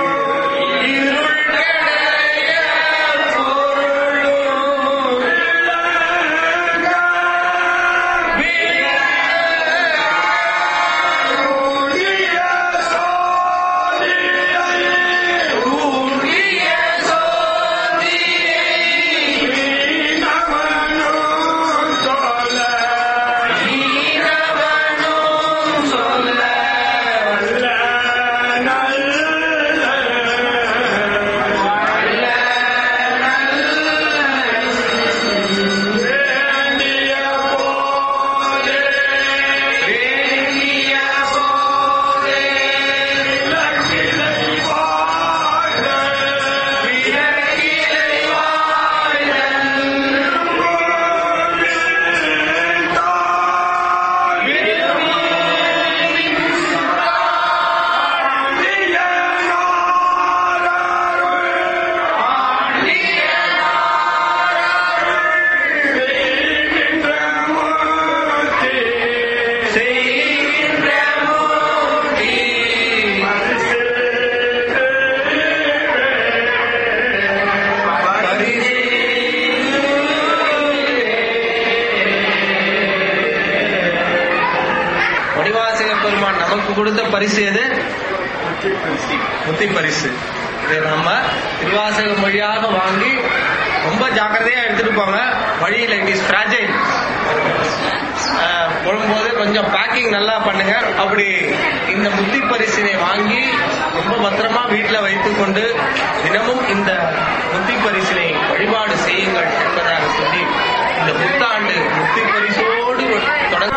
மணிவாசக பெருமான் நமக்கு கொடுத்த பரிசு எது முத்தி பரிசு இதை நம்ம திருவாசகம் வழியாக வாங்கி ரொம்ப ஜாக்கிரதையா எடுத்துட்டு போங்க வழியில இட் இஸ் ஃப்ராஜைல் போடும்போது கொஞ்சம் பேக்கிங் நல்லா பண்ணுங்க அப்படி இந்த முத்தி பரிசினை வாங்கி ரொம்ப பத்திரமா வீட்டில் வைத்துக்கொண்டு தினமும் இந்த முத்தி பரிசினை வழிபாடு செய்யுங்கள் என்பதாக சொல்லி இந்த புத்தாண்டு முத்தி பரிசோடு தொடங்க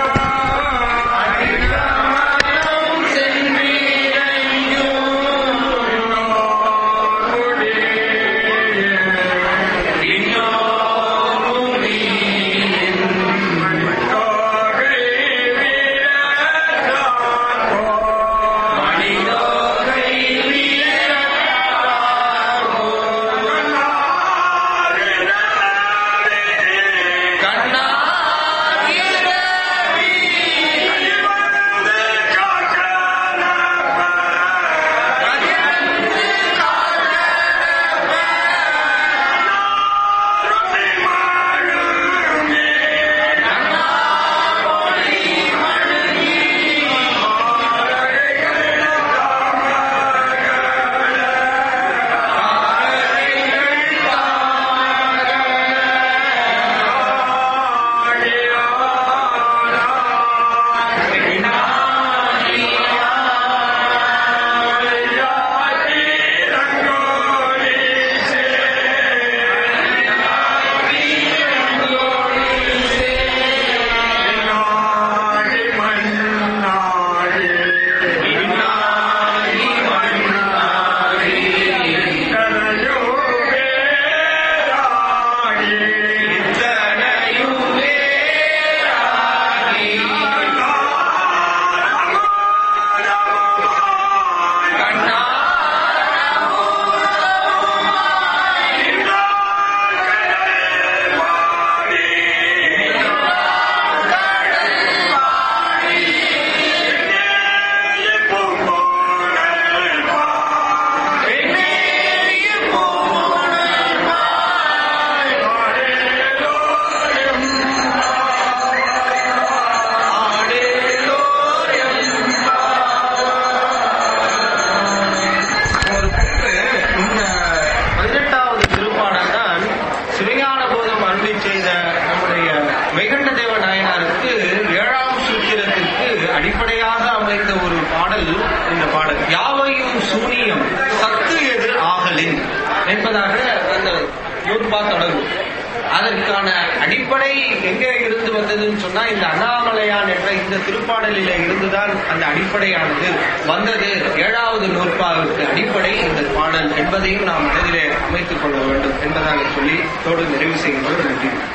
இந்த பதினெட்டாவது திருப்பாடல் தான் சிவஞான போதம் அருளி செய்த நம்முடைய மெய்கண்ட தேவ நாயனாருக்கு ஏழாம் சூத்திரத்திற்கு அடிப்படையாக அமைந்த ஒரு பாடல் இந்த பாடல் யாவையும் சூனியம் சத்து எது ஆகலின் என்பதாக அந்த நூற்பா தொடங்கும் அதற்கான அடிப்படை எங்கே இருந்து வந்ததுன்னு சொன்னா இந்த அண்ணாமலையான் என்ற இந்த திருப்பாடலில இருந்துதான் அந்த அடிப்படையானது வந்தது ஏழாவது நூற்பாவிற்கு அடிப்படை இந்த பாடல் என்பதையும் நாம் மனதிலே அமைத்துக் கொள்ள வேண்டும் என்பதாக சொல்லி தோடு நிறைவு செய்கின்றோம் நன்றி